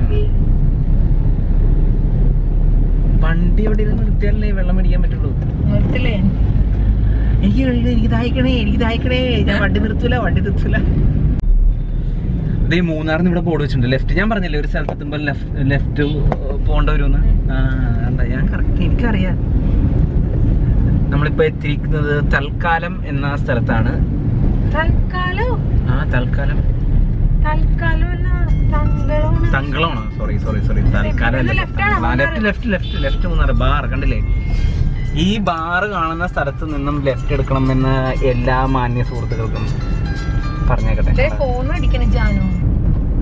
Speaker 1: വണ്ടി എവിടെ നിർത്തിയാലേ വെള്ളം മേടിക്കാൻ പറ്റുള്ളൂ
Speaker 2: നിർത്തില്ലേ
Speaker 1: എനിക്ക് കഴിയണേ, എനിക്ക് ദാഹിക്കണേ എനിക്ക് ദാഹിക്കണേ ഞാൻ വണ്ടി നിർത്തൂല വണ്ടി നിർത്തൂല ഇതേ മൂന്നാറിന് ഇവിടെ ബോർഡ് വെച്ചിട്ടുണ്ട് ലെഫ്റ്റ് ഞാൻ പറഞ്ഞില്ലേ ഒരു സ്ഥലത്ത് എത്തുമ്പോൾ ലെഫ്റ്റ് ലെഫ്റ്റ് പോകേണ്ട വരുമെന്ന് ആ എന്താ ഞാൻ കറക്റ്റ് എനിക്കറിയാം നമ്മളിപ്പോ എത്തിയിരിക്കുന്നത് തൽക്കാലം എന്ന സ്ഥലത്താണ്
Speaker 2: തൽക്കാലം
Speaker 1: ആ തൽക്കാലം
Speaker 2: തൽക്കാലം അല്ല തങ്കളമാണ്
Speaker 1: തങ്കളമാണോ സോറി സോറി സോറി തൽക്കാലം
Speaker 2: ഇവിടുന്ന് left ആണോ
Speaker 1: left left left left Munnar bar കണ്ടില്ലേ ഈ ബാറ് കാണുന്ന സ്ഥലത്ത് നിന്നും ലെഫ്റ്റ് എടുക്കണം എന്ന് എല്ലാ മാന്യ സുഹൃത്തുക്കൾക്കും പറഞ്ഞേക്കട്ടെ
Speaker 2: ഫോൺ അടിക്കണ ജാനു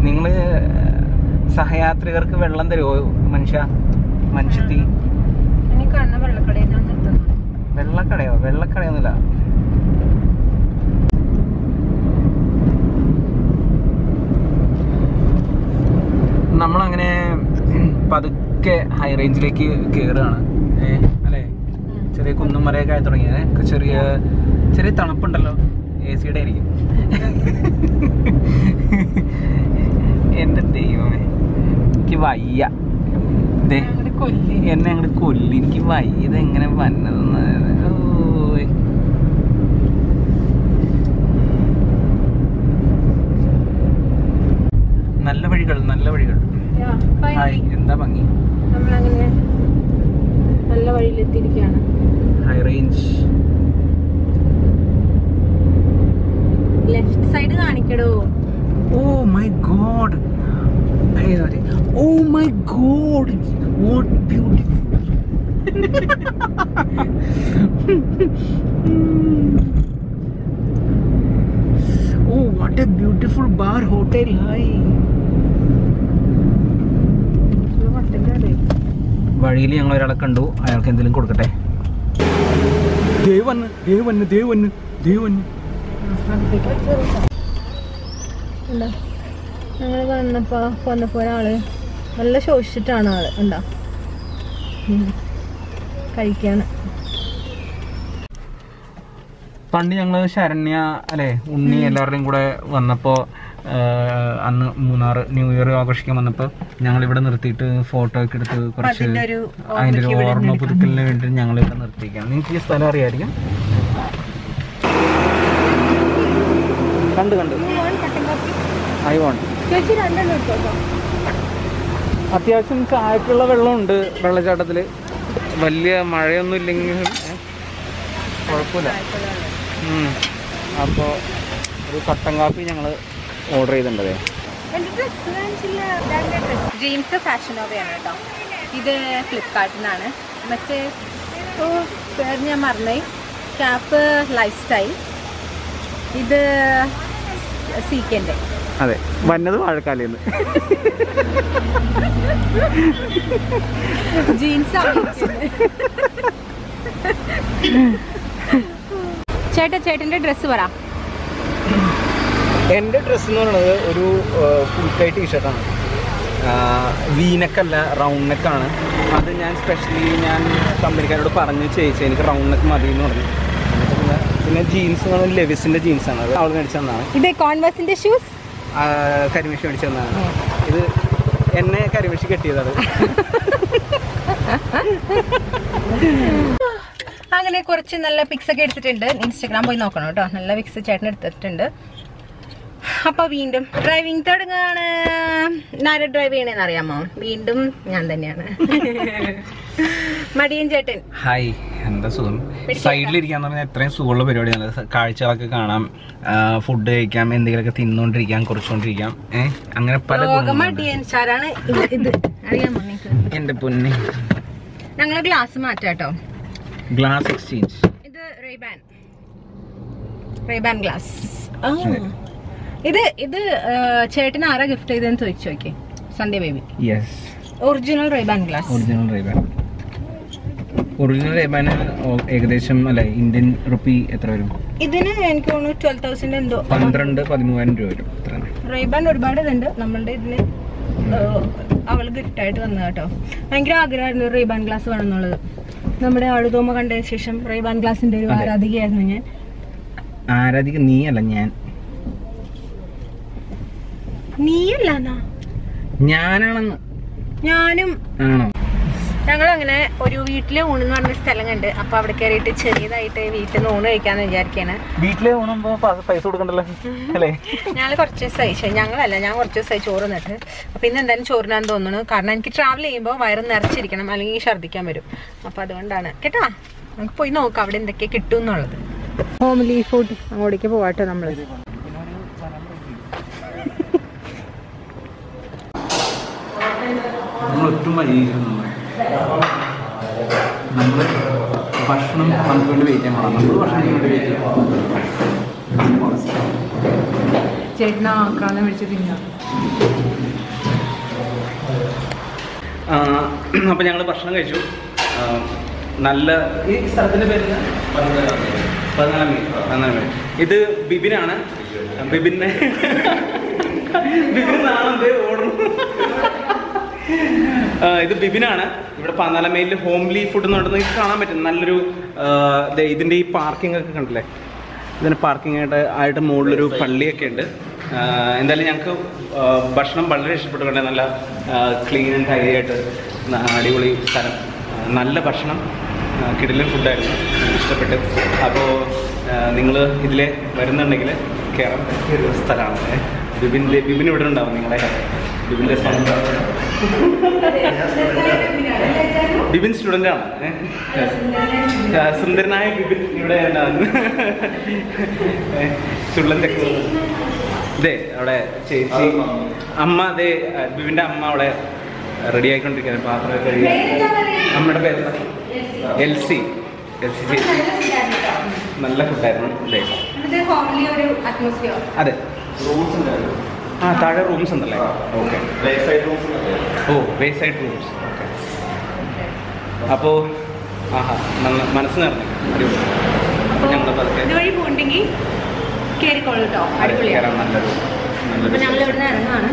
Speaker 1: നിങ്ങൾ സഹയാത്രികർക്ക് വെള്ളം തരുമോ മനുഷ്യ മനുഷ്യത്തി
Speaker 2: ഇനി കാണുന്ന വെള്ളക്കടയിൽ നിന്ന് നിർത്തുന്നു
Speaker 1: വെള്ളക്കടയോ വെള്ളക്കടയൊന്നുമില്ല നമ്മളങ്ങനെ പതുക്കെ ഹൈ റേഞ്ചിലേക്ക് കയറുകയാണ് ഏ അല്ലേ ചെറിയ കുന്നും മലയൊക്കെ ആയി തുടങ്ങിയത് ചെറിയ ചെറിയ തണുപ്പുണ്ടല്ലോ എ സിയുടെ ആയിരിക്കും എന്റെ ദൈവമേ എനിക്ക് വയ്യ ദേ
Speaker 2: അങ്ങോട്ട് കൊല്ലി
Speaker 1: എന്നെ അങ്ങോട്ട് കൊല്ലി എനിക്ക് വയ്യ ഇത് എങ്ങനെ വന്നതെന്ന് ഓയ്. നല്ല വഴികൾ നല്ല വഴികൾ ഹായ് എന്താ ഭംഗി
Speaker 2: നമ്മളങ്ങനെ നല്ല വഴിയിലെത്തിയിരിക്കുകയാണ്
Speaker 1: ഹൈ റേഞ്ച്
Speaker 2: ലെഫ്റ്റ് സൈഡ് കാണിക്കടോ
Speaker 1: oh my God oh my God what beautiful oh what a beautiful bar hotel hi വഴിയിൽ ഞങ്ങൾ ഒരാളെ കണ്ടു അയാൾക്ക് എന്തെങ്കിലും കൊടുക്കട്ടെ ദേവന്ന് ദേവന്ന് ദേവന്ന് ദേവന്ന്
Speaker 2: ഞങ്ങൾ വന്നപ്പോ വന്നപ്പോ ഒരാള് നല്ല ശോഷിച്ചിട്ടാണ് ആള് ഉണ്ടാ കഴിക്കാണ്
Speaker 1: പണ്ട് ഞങ്ങൾ ശരണ്യ അല്ലെ ഉണ്ണി എല്ലാവരുടെയും കൂടെ വന്നപ്പോൾ അന്ന് മൂന്നാർ ന്യൂ ഇയർ ആഘോഷിക്കാൻ വന്നപ്പോൾ ഞങ്ങൾ ഇവിടെ നിർത്തിയിട്ട് ഫോട്ടോ ഒക്കെ എടുത്ത് കുറച്ച്
Speaker 2: അതിന്റെ ഒരു
Speaker 1: അതിന്റെ ഒരു ഓർമ്മ പുതുക്കലിന് വേണ്ടി ഞങ്ങൾ ഇവിടെ നിർത്തിയിരിക്കുകയാണ് നിങ്ങൾക്ക് ഈ സ്ഥലം അറിയായിരിക്കും കണ്ട് കണ്ട് ഐ വോണ്ട്
Speaker 2: ചേച്ചി രണ്ടെണ്ണം എടുത്തോട്ടോ
Speaker 1: അത്യാവശ്യം ചായക്കുള്ള വെള്ളമുണ്ട് വെള്ളച്ചാട്ടത്തിൽ വലിയ മഴയൊന്നും ഇല്ലെങ്കിൽ ഏ, കുഴപ്പമില്ല അപ്പോൾ ഒരു കട്ടൻ കാപ്പി ഞങ്ങൾ ഓർഡർ ചെയ്തിട്ടുണ്ടേ
Speaker 2: ജീൻസ് ഫാഷൻ ഓവയാണ് കേട്ടോ ഇത് ഫ്ലിപ്കാർട്ടിൽ നിന്നാണ് മറ്റേ ഓ പേര് ഞാൻ മറന്നേ ക്യാപ്പ് ലൈഫ് സ്റ്റൈൽ ഇത് സീക്കൻ്റെ
Speaker 1: അതെ വന്നത് വാഴക്കാലേന്ന്
Speaker 2: ജീൻസ് ചേട്ടാ ചേട്ടൻ്റെ ഡ്രസ്സ് പറ
Speaker 1: എൻ്റെ ഡ്രസ്സ് എന്ന് പറയുന്നത് ഒരു ഫുൾ കൈ ടീഷർട്ടാണ് വീനക്കല്ല റൗണ്ട് നെക്കാണ് അത് ഞാൻ സ്പെഷ്യലി ഞാൻ കമ്പനിക്കാരോട് പറഞ്ഞ് ചേച്ചി എനിക്ക് റൗണ്ട് നെക്ക് മതി എന്ന് പറഞ്ഞു എന്നിട്ട് പിന്നെ പിന്നെ ജീൻസ് എന്ന് പറഞ്ഞാൽ ലെവിസിൻ്റെ ജീൻസാണ് അത് അവൾ മേടിച്ചു തന്നതാണ്
Speaker 2: ഇത് കോൺവേഴ്സിന്റെ ഷൂസ്
Speaker 1: ആ, കരിമഷി മേടിച്ചു തന്നതാണ് ഇത് എന്നെ കരിമഷി കെട്ടിയതാണ്
Speaker 2: അങ്ങനെ കുറച്ച് നല്ല പിക്സ് ഒക്കെ എടുത്തിട്ടുണ്ട് ഇൻസ്റ്റാഗ്രാം പോയി നോക്കണം കേട്ടോ നല്ല പിക്സ് ചേട്ടൻ എടുത്തിട്ടുണ്ട് അപ്പൊ വീണ്ടും ഡ്രൈവിംഗ് തുടങ്ങാണ് ആരെ ഡ്രൈവ് ചെയ്യണേന്ന് അറിയാമോ വീണ്ടും ഞാൻ തന്നെയാണ് മടിയൻ ചേട്ടൻ
Speaker 1: ഹായ് എന്താ സുഖം സൈഡിലിരിക്കാന്ന് പറഞ്ഞാൽ എത്രയും സുഖമുള്ള പരിപാടിയാണ് സ- കാഴ്ചകളൊക്കെ കാണാം ഫുഡ് കഴിക്കാം എന്തെങ്കിലുമൊക്കെ തിന്നുകൊണ്ടിരിക്കാം കുറച്ചുകൊണ്ടിരിക്കാം ഏഹ് അങ്ങനെ പല
Speaker 2: ലോക
Speaker 1: ഗുണങ്ങളുണ്ട്.
Speaker 2: മടിയൻ സാറാണ് ഇത് ഇത് അറിയാമോ നിങ്ങൾക്ക്
Speaker 1: എന്റെ പൊന്നെ
Speaker 2: ഞങ്ങള് ഗ്ലാസ് മാറ്റാം കേട്ടോ
Speaker 1: ഗ്ലാസ് എക്സ്ചേഞ്ച്
Speaker 2: ഇത് റേബാൻ റേബാൻ ഗ്ലാസ് ഇത് ഇത് ആ, ചേട്ടന് ആരാ ഗിഫ്റ്റ് ചെയ്തെന്ന് ചോദിച്ചു നോക്കി Sunday baby
Speaker 1: yes
Speaker 2: original Ray Ban glass
Speaker 1: original Ray Ban original റേബാന് ഏകദേശം അല്ലെ ഇന്ത്യൻ റുപ്പി എത്ര വരും
Speaker 2: ഇതിന് എനിക്ക് തോന്നുന്നു ട്വൽവ് തൗസൻഡ് എന്തോ
Speaker 1: പന്ത്രണ്ട് പതിമൂവായിരം രൂപ വരും അത്ര
Speaker 2: റേബാൻ ഒരുപാട് ഇതുണ്ട് നമ്മളുടെ ഇതിന് ഏഹ്, അവള് ഗിഫ്റ്റ് ആയിട്ട് വന്നു കേട്ടോ ഭയങ്കര ആഗ്രഹമായിരുന്നു റേബാൻ ഗ്ലാസ് വേണം എന്നുള്ളത് നമ്മുടെ ആളുതോമ കണ്ടതിന് ശേഷം റേബാൻ ഗ്ലാസിന്റെ ഒരു
Speaker 1: അതെ.
Speaker 2: ആരാധികയായിരുന്നു ഞാൻ
Speaker 1: ആരാധിക നീ അല്ല ഞാൻ
Speaker 2: നീയല്ല എന്നാ
Speaker 1: ഞാനാണെന്ന്
Speaker 2: ഞാനും
Speaker 1: ആണോ
Speaker 2: ഞങ്ങൾ അങ്ങനെ ഒരു വീട്ടിലെ ഊണെന്ന് പറഞ്ഞ സ്ഥലം കണ്ട് അപ്പൊ അവിടെ കയറിയിട്ട് ചെറിയതായിട്ട് വീട്ടിൽ നിന്ന് ഊണ് കഴിക്കാന്ന് വിചാരിക്കാണ്
Speaker 1: വീട്ടിലെ ഓണുമ്പോ പൈസ കൊടുക്കണ്ടല്ലോ അല്ലേ
Speaker 2: ഞങ്ങൾ കുറച്ച് ദിവസം കഴിച്ചു ഞങ്ങളല്ല ഞാൻ കുറച്ച് ദിവസമായി ചോറ് നിന്നിട്ട് അപ്പൊ ഇന്ന് എന്തായാലും ചോറിനാന്ന് തോന്നുന്നു കാരണം എനിക്ക് ട്രാവൽ ചെയ്യുമ്പോൾ വയറ് നിറച്ചിരിക്കണം അല്ലെങ്കിൽ ഛർദ്ദിക്കാൻ വരും അപ്പൊ അതുകൊണ്ടാണ് കേട്ടാ നമുക്ക് പോയി നോക്കാം അവിടെ എന്തൊക്കെ കിട്ടും എന്നുള്ളത് ഹോംലി ഫുഡ് അങ്ങോട്ടേക്ക് പോവാട്ടോ നമ്മള്
Speaker 1: നമ്മൾ ഒട്ടും വൈകിക്കുന്നു നമ്മൾ ഭക്ഷണം നമുക്ക് വേണ്ടി വെയിറ്റ് ചെയ്യാൻ പാടില്ല നമ്മൾ ഭക്ഷണത്തിന് വേണ്ടി വെയിറ്റ് ചെയ്യാം
Speaker 2: ചേട്ടന് ആക്രാന്തം പിടിച്ച് തിന്നാം
Speaker 1: അപ്പം ഞങ്ങൾ ഭക്ഷണം കഴിച്ചു ആ, നല്ല ഈ സ്ഥലത്തിൻ്റെ പേര് എന്താ? പതിനാലാം മീൽ പതിനാലാം മീൽ ഇത് ബിബിനാണ് ബിബിനെ ബിബിൻ നാളെ ഓടണം ആ, ഇത് ബിബിനാണ് ഇവിടെ പതിനാലാം മൈലിൽ ഹോംലി ഫുഡ് എന്ന് പറഞ്ഞിട്ട് നിങ്ങൾക്ക് കാണാൻ പറ്റും നല്ലൊരു ആ, ദേ ഇതിൻ്റെ ഈ പാർക്കിംഗ് ഒക്കെ കണ്ടില്ലേ ഇതിന് പാർക്കിംഗ് ആയിട്ട് ആയിട്ട് മുകളിലൊരു പള്ളിയൊക്കെ ഉണ്ട് ആ, എന്തായാലും ഞങ്ങൾക്ക് ആ, ഭക്ഷണം വളരെ ഇഷ്ടപ്പെട്ടു കണ്ടേ നല്ല ക്ലീൻ ആൻഡ് ടൈഡി ആയിട്ട് ന- അടിപൊളി സ്ഥലം ആ, നല്ല ഭക്ഷണം കിടിലൻ ഫുഡായിരുന്നു ഇഷ്ടപ്പെട്ട് അപ്പോൾ നിങ്ങൾ ഇതിൽ വരുന്നുണ്ടെങ്കിൽ കയറാൻ പറ്റിയ ഒരു സ്ഥലമാണ് ബിബിൻ്റെ ബിബിൻ ഇവിടെ ഉണ്ടാവും നിങ്ങളെ ബിബിൻ്റെ സ്വന്തം ബിബിൻ സ്റ്റുഡൻ്റ് ആണ് ഏ? ആ, സുന്ദരനായ ബിബിൻ ഇവിടെ ഉണ്ടാവുന്നു ചുള്ളൻ തെക്ക് ഇതേ അവിടെ ചേച്ചി അമ്മ അതെ ബിബിൻ്റെ അമ്മ അവിടെ റെഡി ആയിക്കൊണ്ടിരിക്കുകയാണ് പാത്രം കഴുകി അമ്മയുടെ പേര് എൽ സി എൽ സി ചേച്ചി നല്ല ഫുഡായിരുന്നു അതെ
Speaker 2: ഇത് ഹോംലി ഒരു അറ്റ്മോസ്ഫിയർ
Speaker 1: അതെ ആ താഴെ റൂംസ് ഉണ്ടല്ലേ okay oh way side rooms okay അപ്പോൾ ആഹാ നല്ല മനസ്സ് നിറഞ്ഞു അടിപൊളി അപ്പോൾ ഞങ്ങൾ പതുക്കെ
Speaker 2: ഇതുവഴി പോകണ്ടെങ്കിൽ കയറിക്കോളൂ കേട്ടോ അടിപൊളിയാണ്
Speaker 1: കയറാൻ നല്ലൊരു
Speaker 2: അപ്പൊ ഞങ്ങൾ
Speaker 1: നല്ലൊരു
Speaker 2: ഇവിടുന്ന് ഇറങ്ങാണ്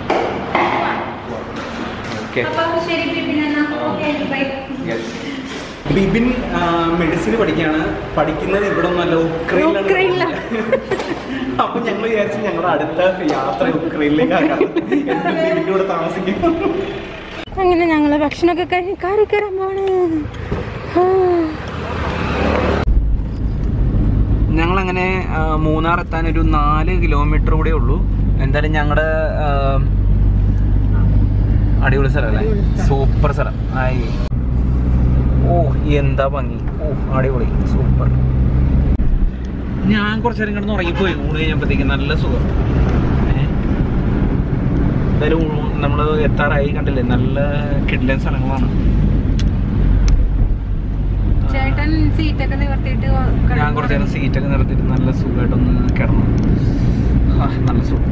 Speaker 1: ഓക്കെ
Speaker 2: അപ്പൊ ശരി പിന്നെ എന്നാ ഓക്കെ ബൈ
Speaker 1: ബിബിൻ മെഡിസിൻ പഠിക്കുകയാണ് പഠിക്കുന്നത് ഇവിടെ ഒന്നല്ല ഉക്രൈനിലാണ്
Speaker 2: ഉക്രൈനിലാ.
Speaker 1: അപ്പൊ ഞങ്ങൾ വിചാരിച്ചു ഞങ്ങളുടെ അടുത്ത യാത്ര ഉക്രൈനിലേക്ക് ആക്കാം എന്നിട്ട് ബിബിന്റെ കൂടെ താമസിക്കും
Speaker 2: അങ്ങനെ ഞങ്ങൾ ഭക്ഷണമൊക്കെ കഴിഞ്ഞ് കാറി കയറാൻ പോണ് ആ.
Speaker 1: ഞങ്ങളങ്ങനെ ആ, മൂന്നാർ എത്താൻ ഒരു നാല് കിലോമീറ്റർ കൂടെ ഉള്ളൂ എന്തായാലും ഞങ്ങളുടെ അടിപൊളി സ്ഥലമല്ലേ സൂപ്പർ സ്ഥലം ആയി ഓ എന്താ ഭംഗി ഓ അടിപൊളി സൂപ്പർ ഞാൻ കുറച്ച് നേരം കിടന്ന് ഉറങ്ങിപ്പോയി ഊണ് കഴിഞ്ഞപ്പോഴത്തേക്ക് നല്ല സുഖം ഏ? എന്തായാലും നമ്മൾ എത്താറായി കണ്ടില്ലേ നല്ല കിഡ്ലൻ സ്ഥലങ്ങളാണ്
Speaker 2: ചേട്ടൻ സീറ്റൊക്കെ നിവർത്തിയിട്ട്
Speaker 1: ഞാൻ കുറച്ച് നേരം സീറ്റൊക്കെ നിർത്തിയിട്ട് നല്ല സുഖമായിട്ടൊന്ന് കിടന്നു ആ, നല്ല സുഖം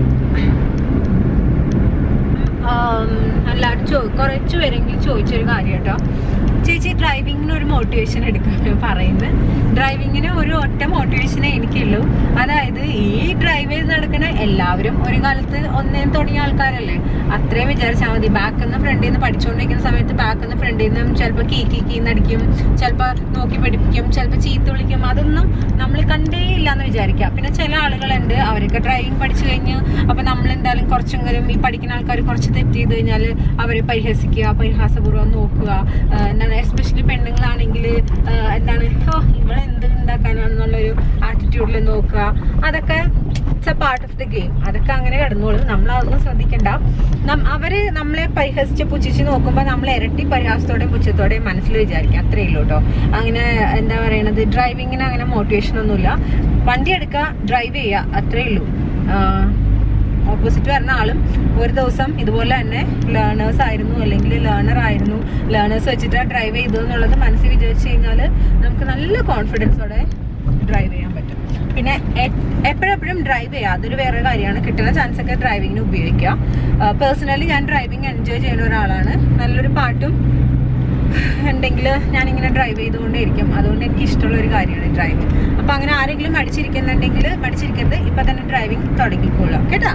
Speaker 2: എല്ലാവരും ചോ കുറച്ച് പേരെങ്കിലും ചോദിച്ചൊരു കാര്യം കേട്ടോ ചേച്ചി ഡ്രൈവിങ്ങിന് ഒരു മോട്ടിവേഷൻ എടുക്കാൻ പറയുന്നത് ഡ്രൈവിങ്ങിന് ഒരു ഒറ്റ മോട്ടിവേഷനേ എനിക്കുള്ളൂ അതായത് ഈ ഡ്രൈവ് ചെയ്ത് നടക്കുന്ന എല്ലാവരും ഒരു കാലത്ത് ഒന്നേം തുടങ്ങിയ ആൾക്കാരല്ലേ അത്രയും വിചാരിച്ചാൽ മതി ബാക്കിൽ നിന്ന് ഫ്രണ്ടിൽ നിന്ന് പഠിച്ചുകൊണ്ടിരിക്കുന്ന സമയത്ത് ബാക്കിൽ നിന്ന് ഫ്രണ്ടിൽ നിന്നും ചിലപ്പോൾ കീ കീ കീന്ന് അടിക്കും ചിലപ്പോൾ നോക്കി പഠിപ്പിക്കും ചിലപ്പോൾ ചീത്ത വിളിക്കും അതൊന്നും നമ്മൾ കണ്ടേ ഇല്ല എന്ന് വിചാരിക്കുക പിന്നെ ചില ആളുകളുണ്ട് അവരൊക്കെ ഡ്രൈവിംഗ് പഠിച്ചു കഴിഞ്ഞ് അപ്പൊ നമ്മൾ എന്തായാലും കുറച്ചെങ്കിലും ഈ പഠിക്കുന്ന ആൾക്കാർ കുറച്ച് തെറ്റ് ചെയ്ത് കഴിഞ്ഞാൽ അവരെ പരിഹസിക്കുക പരിഹാസപൂർവ്വം നോക്കുക ആ, എന്താണ് എസ്പെഷ്യലി പെണ്ണുങ്ങളാണെങ്കിൽ എന്താണ് ഓ ഇവിടെ എന്ത് ഉണ്ടാക്കാനാണെന്നുള്ളൊരു ആറ്റിറ്റ്യൂഡിൽ നോക്കുക അതൊക്കെ it's a part of the game അതൊക്കെ അങ്ങനെ കിടന്നോളും നമ്മൾ അതൊന്നും ശ്രദ്ധിക്കണ്ട നം- അവര് നമ്മളെ പരിഹസിച്ച് പുച്ഛിച്ച് നോക്കുമ്പോൾ നമ്മൾ ഇരട്ടി പരിഹാസത്തോടെയും പുച്ഛത്തോടെയും മനസ്സിൽ വിചാരിക്കുക അത്രേ ഉള്ളൂ കേട്ടോ അങ്ങനെ എന്താ പറയണത് ഡ്രൈവിങ്ങിന് അങ്ങനെ മോട്ടിവേഷൻ ഒന്നുമില്ല വണ്ടി എടുക്കുക ഡ്രൈവ് ചെയ്യുക അത്രേ ഉള്ളൂ ഓപ്പോസിറ്റ് വരുന്ന ആളും ഒരു ദിവസം ഇതുപോലെ തന്നെ ലേണേഴ്സ് ആയിരുന്നു അല്ലെങ്കിൽ ലേണർ ആയിരുന്നു ലേണേഴ്സ് വെച്ചിട്ട് ഡ്രൈവ് ചെയ്തു എന്നുള്ളത് മനസ്സിൽ വിചാരിച്ചു കഴിഞ്ഞാൽ നമുക്ക് നല്ല കോൺഫിഡൻസോടെ ഡ്രൈവ് ചെയ്യാൻ പറ്റും പിന്നെ എപ്പോഴെപ്പോഴും ഡ്രൈവ് ചെയ്യുക അതൊരു വേറെ കാര്യമാണ് കിട്ടുന്ന ചാൻസ് ഒക്കെ ഡ്രൈവിങ്ങിന് ഉപയോഗിക്കുക പേഴ്സണലി ഞാൻ ഡ്രൈവിംഗ് എൻജോയ് ചെയ്യുന്ന ഒരാളാണ് നല്ലൊരു പാട്ടും ഉണ്ടെങ്കിൽ ഞാനിങ്ങനെ ഡ്രൈവ് ചെയ്തുകൊണ്ടേയിരിക്കും അതുകൊണ്ട് എനിക്ക് ഇഷ്ടമുള്ള ഒരു കാര്യമാണ് ഡ്രൈവിംഗ് അപ്പൊ അങ്ങനെ ആരെങ്കിലും മടിച്ചിരിക്കുന്നുണ്ടെങ്കിൽ മടിച്ചിരിക്കരുത് ഇപ്പൊ തന്നെ ഡ്രൈവിംഗ് തുടങ്ങിക്കോളാം കേട്ടാ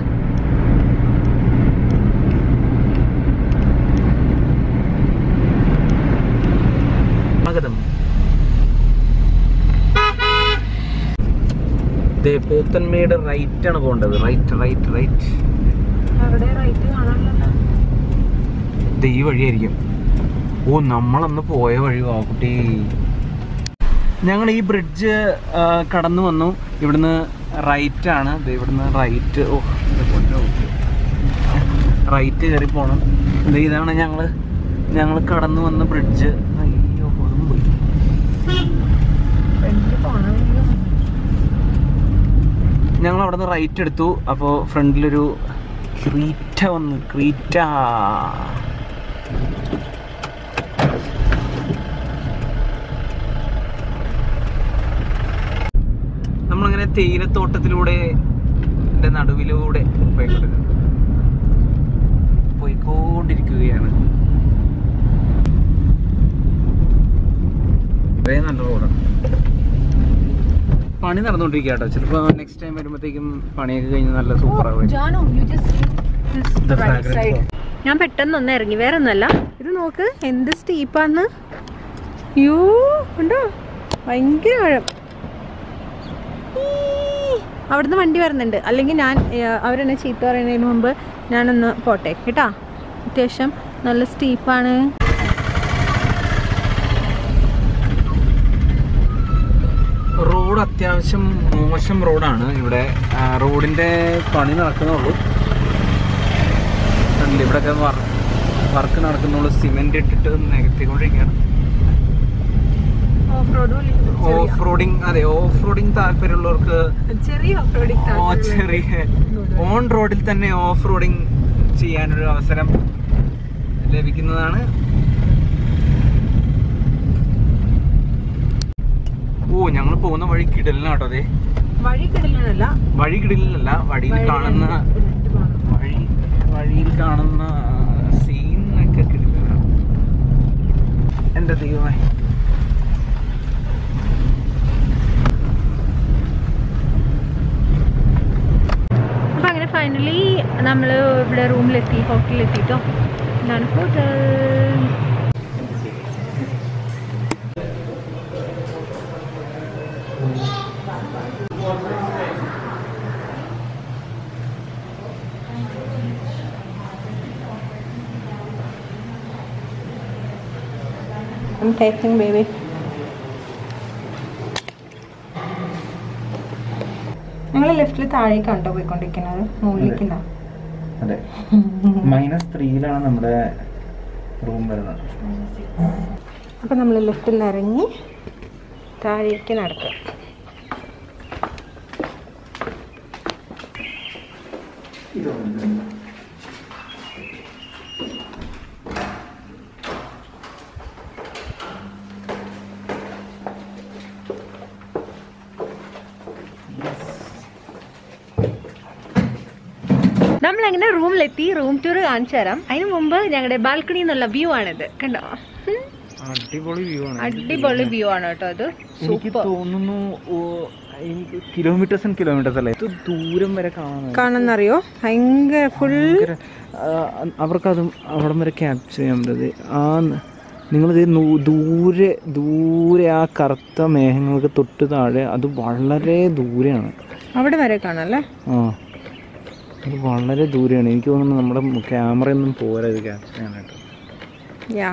Speaker 1: സ്വാഗതം ദേ പോത്തന്മയുടെ റൈറ്റ് ആണ് പോകേണ്ടത് റൈറ്റ് റൈറ്റ് റൈറ്റ്
Speaker 2: അവിടെ റൈറ്റ് കാണാനല്ലോ
Speaker 1: ദേ ഈ വഴിയായിരിക്കും ഓ നമ്മളന്ന് പോയ വഴി ആ കുട്ടി ഞങ്ങൾ ഈ ബ്രിഡ്ജ് കടന്നു വന്നു ഇവിടുന്ന് റൈറ്റ് ആണ് ദേ ഇവിടുന്ന് റൈറ്റ് ഓ റൈറ്റ് കയറി പോകണം ദേ ഇതാണ് ഞങ്ങൾ ഞങ്ങൾ കടന്നു വന്ന ബ്രിഡ്ജ് അയ്യോ അതും പോയി
Speaker 2: ഫ്രണ്ടിൽ പോകണമെങ്കിലും
Speaker 1: ഞങ്ങൾ അവിടെ നിന്ന് റൈറ്റ് എടുത്തു അപ്പോൾ ഫ്രണ്ടിലൊരു ക്രീറ്റ വന്നു ക്രീറ്റ നമ്മളങ്ങനെ തേയിലത്തോട്ടത്തിലൂടെ റോഡിന്റെ നടുവിലൂടെ പോയിക്കൊണ്ടിരിക്കുന്നത് പോയിക്കൊണ്ടിരിക്കുകയാണ് വളരെ നല്ല റോഡാണ് പണി നടന്നുകൊണ്ടിരിക്കുക കേട്ടോ ചിലപ്പോൾ നെക്സ്റ്റ് ടൈം വരുമ്പോഴത്തേക്കും പണിയൊക്കെ കഴിഞ്ഞ് നല്ല സൂപ്പർ ആവും
Speaker 2: ജാനോ യു
Speaker 1: The fragrance
Speaker 2: സൈഡ്
Speaker 1: of-
Speaker 2: ഞാൻ പെട്ടെന്ന് ഒന്ന് ഇറങ്ങി വേറെ ഒന്നല്ല ഇത് നോക്ക് എന്ത് സ്റ്റീപ്പാന്ന് യോ ഉണ്ടോ ഭയങ്കര ആഴം ഈ, അവിടുന്ന് വണ്ടി വരുന്നുണ്ട് അല്ലെങ്കിൽ ഞാൻ ഏർ, അവരെന്നെ ചീത്ത പറയുന്നതിന് മുമ്പ് ഞാനൊന്ന് പോട്ടെ കേട്ടാ അത്യാവശ്യം നല്ല സ്റ്റീപ്പാണ്
Speaker 1: റോഡ് അത്യാവശ്യം മോശം റോഡാണ് ഇവിടെ ആ, റോഡിന്റെ പണി നടക്കുന്നുള്ളൂ കണ്ടില്ലേ, ഇവിടെയൊക്കെ വർക്ക് നടക്കുന്നുള്ളൂ സിമെന്റ് ഇട്ടിട്ട് നികത്തിക്കൊണ്ടിരിക്കുകയാണ്
Speaker 2: ഓഫ് റോഡ്
Speaker 1: ഓഫ് റോഡിങ് അതെ ഓഫ് റോഡിങ് താല്പര്യമുള്ളവർക്ക്
Speaker 2: ചെറിയ ഓഫ് റോഡിങ്
Speaker 1: ഓ ചെറിയ ഓൺ റോഡിൽ തന്നെ ഓഫ് റോഡിങ് ചെയ്യാനൊരു അവസരം ലഭിക്കുന്നതാണ് ഓ ഞങ്ങൾ പോകുന്ന വഴി കിടലിനാട്ടോ അതെ
Speaker 2: വഴി കിടലല്ല
Speaker 1: വഴി കിടലിനല്ല വഴിയിൽ കാണുന്ന വഴി വഴിയിൽ കാണുന്ന സീനൊക്കെ കിടലിനാണ് എന്റെ ദൈവമേ
Speaker 2: അപ്പൊ അങ്ങനെ ഫൈനലി നമ്മൾ ഇവിടെ റൂമിലെത്തി ഹോട്ടലിലെത്തിട്ടോ ഇതാണ് ഹോട്ടൽ I'm tasting baby. ഞങ്ങൾ ലെഫ്റ്റിൽ താഴേക്കാണ് കേട്ടോ പോയിക്കൊണ്ടിരിക്കുന്നത് മുകളിലേക്കില്ല
Speaker 1: അതെ മൈനസ് ത്രീയിലാണ് നമ്മുടെ റൂം വരുന്നത്
Speaker 2: അപ്പം നമ്മൾ ലെഫ്റ്റിൽ നിന്ന് ഇറങ്ങി താഴേക്ക് നടക്കുക നമ്മളങ്ങനെ റൂമിലെത്തി റൂം ടൂർ കാണിച്ചു തരാം അതിന് മുമ്പ് ഞങ്ങളുടെ ബാൽക്കണി എന്നുള്ള വ്യൂ ആണിത് കണ്ടോ ഉം.
Speaker 1: അടിപൊളി വ്യൂ ആണ്
Speaker 2: അടിപൊളി വ്യൂ ആണ് കേട്ടോ അത്
Speaker 1: എനിക്ക്
Speaker 2: സൂപ്പർ
Speaker 1: തോന്നുന്നു ഓ, എനിക്ക് കിലോമീറ്റേഴ്സ് ആൻഡ് കിലോമീറ്റേഴ്സ് അല്ലേ ഇത് ദൂരം വരെ കാണാൻ
Speaker 2: കാണുന്നറിയോ ഭയങ്കര ഫുൾ
Speaker 1: ഭയങ്കര, ആ, അവർക്കത് അവിടം വരെ ക്യാപ്ചർ ചെയ്യാൻ പറ്റത് ആ ന- നിങ്ങളിത് നൂ- ദൂരെ ദൂരെ ആ കറുത്ത മേഘങ്ങൾക്ക് തൊട്ട് താഴെ അത് വളരെ ദൂരെയാണ്
Speaker 2: അവിടെ വരെ കാണാം അല്ലേ
Speaker 1: ആ അത് വളരെ ദൂരെയാണ് എനിക്ക് തോന്നുന്നു നമ്മുടെ ക്യാമറയൊന്നും പോരാ ഇത് ക്യാപ്ചർ ചെയ്യാനായിട്ട്
Speaker 2: യാ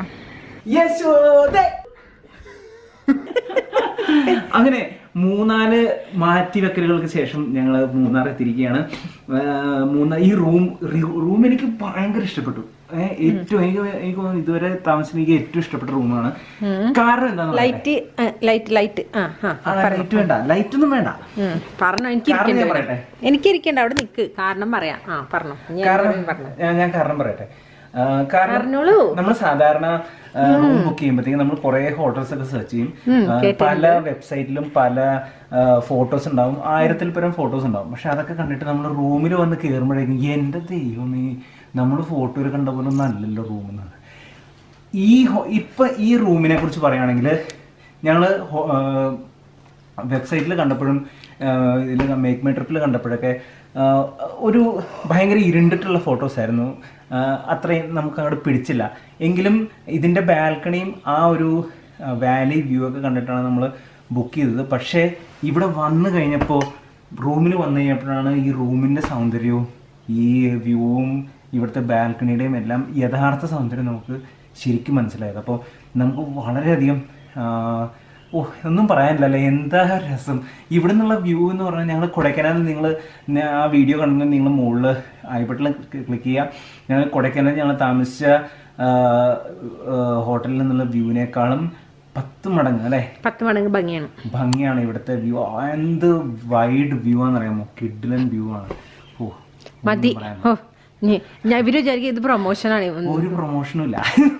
Speaker 1: അങ്ങനെ മൂന്നാല് മാറ്റി വെക്കലുകൾക്ക് ശേഷം ഞങ്ങൾ മൂന്നാർ എത്തിയിരിക്കുകയാണ് ആ, മൂന്നാർ ഈ റൂം റൂം എനിക്ക് ഭയങ്കര ഇഷ്ടപ്പെട്ടു ഏ, ഏറ്റവും എനിക്ക് എനിക്ക് തോന്നുന്നു ഇതുവരെ താമസിക്കുന്ന എനിക്ക് ഏറ്റവും ഇഷ്ടപ്പെട്ട റൂമാണ് കാരണം എന്താണെന്ന്
Speaker 2: ലൈറ്റ് ലൈറ്റ് ലൈറ്റ് ആ ആ
Speaker 1: ലൈറ്റ് വേണ്ട ലൈറ്റ് ഒന്നും വേണ്ട
Speaker 2: ഉം, പറഞ്ഞോ എനിക്ക്
Speaker 1: കാരണം ഞാൻ
Speaker 2: ഇരിക്കണ്ട
Speaker 1: പറയട്ടെ
Speaker 2: എനിക്ക് ഇരിക്കണ്ട അവിടെ നിക്ക് കാരണം പറയാം ആ പറഞ്ഞോ ഞാൻ
Speaker 1: കാരണം
Speaker 2: പറഞ്ഞു
Speaker 1: ഞാൻ- ഞാൻ കാരണം പറയട്ടെ ആ, കാരണം
Speaker 2: പറഞ്ഞോളൂ
Speaker 1: നമ്മൾ സാധാരണ റൂം ബുക്ക് ചെയ്യുമ്പോഴത്തേക്ക് നമ്മൾ കുറെ ഹോട്ടൽസ് ഒക്കെ സെർച്ച് ചെയ്യും ആ, പല വെബ്സൈറ്റിലും പല ഫോട്ടോസ് ഉണ്ടാവും ആയിരത്തിൽ പരം ഫോട്ടോസ് ഉണ്ടാവും പക്ഷെ അതൊക്കെ കണ്ടിട്ട് നമ്മൾ റൂമിൽ വന്ന് കയറുമ്പോഴേക്കും എന്റെ ദൈവമേ നമ്മൾ ഫോട്ടോയിൽ കണ്ട പോലെ ഒന്നും അല്ലല്ലോ റൂം എന്നാണ് ഈ ഹോ- ഇപ്പൊ ഈ റൂമിനെ കുറിച്ച് പറയുകയാണെങ്കിൽ ഞങ്ങള് വെബ്സൈറ്റിൽ കണ്ടപ്പോഴും ഇതിൽ മേക്ക് മൈ ട്രിപ്പിൽ കണ്ടപ്പോഴൊക്കെ ആ, ഒരു ഭയങ്കര ഇരുണ്ടിട്ടുള്ള ഫോട്ടോസ് ആയിരുന്നു ആ, അത്രയും നമുക്ക് അങ്ങോട്ട് പിടിച്ചില്ല എങ്കിലും ഇതിൻ്റെ ബാൽക്കണിയും ആ ഒരു വാലി വ്യൂ ഒക്കെ കണ്ടിട്ടാണ് നമ്മൾ ബുക്ക് ചെയ്തത് പക്ഷേ ഇവിടെ വന്നു കഴിഞ്ഞപ്പോൾ റൂമിൽ വന്നു കഴിഞ്ഞപ്പോഴാണ് ഈ റൂമിൻ്റെ സൗന്ദര്യവും ഈ വ്യൂവും ഇവിടുത്തെ ബാൽക്കണിയുടെയും എല്ലാം യഥാർത്ഥ സൗന്ദര്യം നമുക്ക് ശരിക്കും മനസ്സിലായത് അപ്പോൾ നമുക്ക് വളരെയധികം ആ, ഓ ഒന്നും പറയാനില്ലല്ലേ എന്താ രസം ഇവിടെ നിന്നുള്ള വ്യൂ എന്ന് പറഞ്ഞാൽ ഞങ്ങൾ കൊടൈക്കനാലിൽ നിങ്ങൾ ആ വീഡിയോ കണ്ടെങ്കിൽ നിങ്ങൾ മുകളിൽ ഐ ബട്ടണിൽ ക്ലിക്ക് ചെയ്യുക ഞങ്ങൾ കൊടൈക്കനാലിൽ ഞങ്ങൾ താമസിച്ച ആ, ആ, ഹോട്ടലിൽ നിന്നുള്ള വ്യൂവിനേക്കാളും പത്ത് മടങ്ങ് അല്ലേ
Speaker 2: പത്ത് മടങ്ങ് ഭംഗിയാണ്
Speaker 1: ഭംഗിയാണ് ഇവിടുത്തെ വ്യൂ എന്ത് വൈഡ് വ്യൂ ആണെന്നറിയാമോ കിഡിലൻ വ്യൂ ആണ് ഓ ഒന്നും
Speaker 2: മതി
Speaker 1: പറയാനില്ല.
Speaker 2: ഓ ഞ- ഞാൻ ഇവര് വിചാരിക്കും ഇത് പ്രൊമോഷനാണ്
Speaker 1: ഒരു പ്രൊമോഷനും ഇല്ല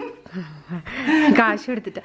Speaker 2: കാശ് എടുത്തിട്ട്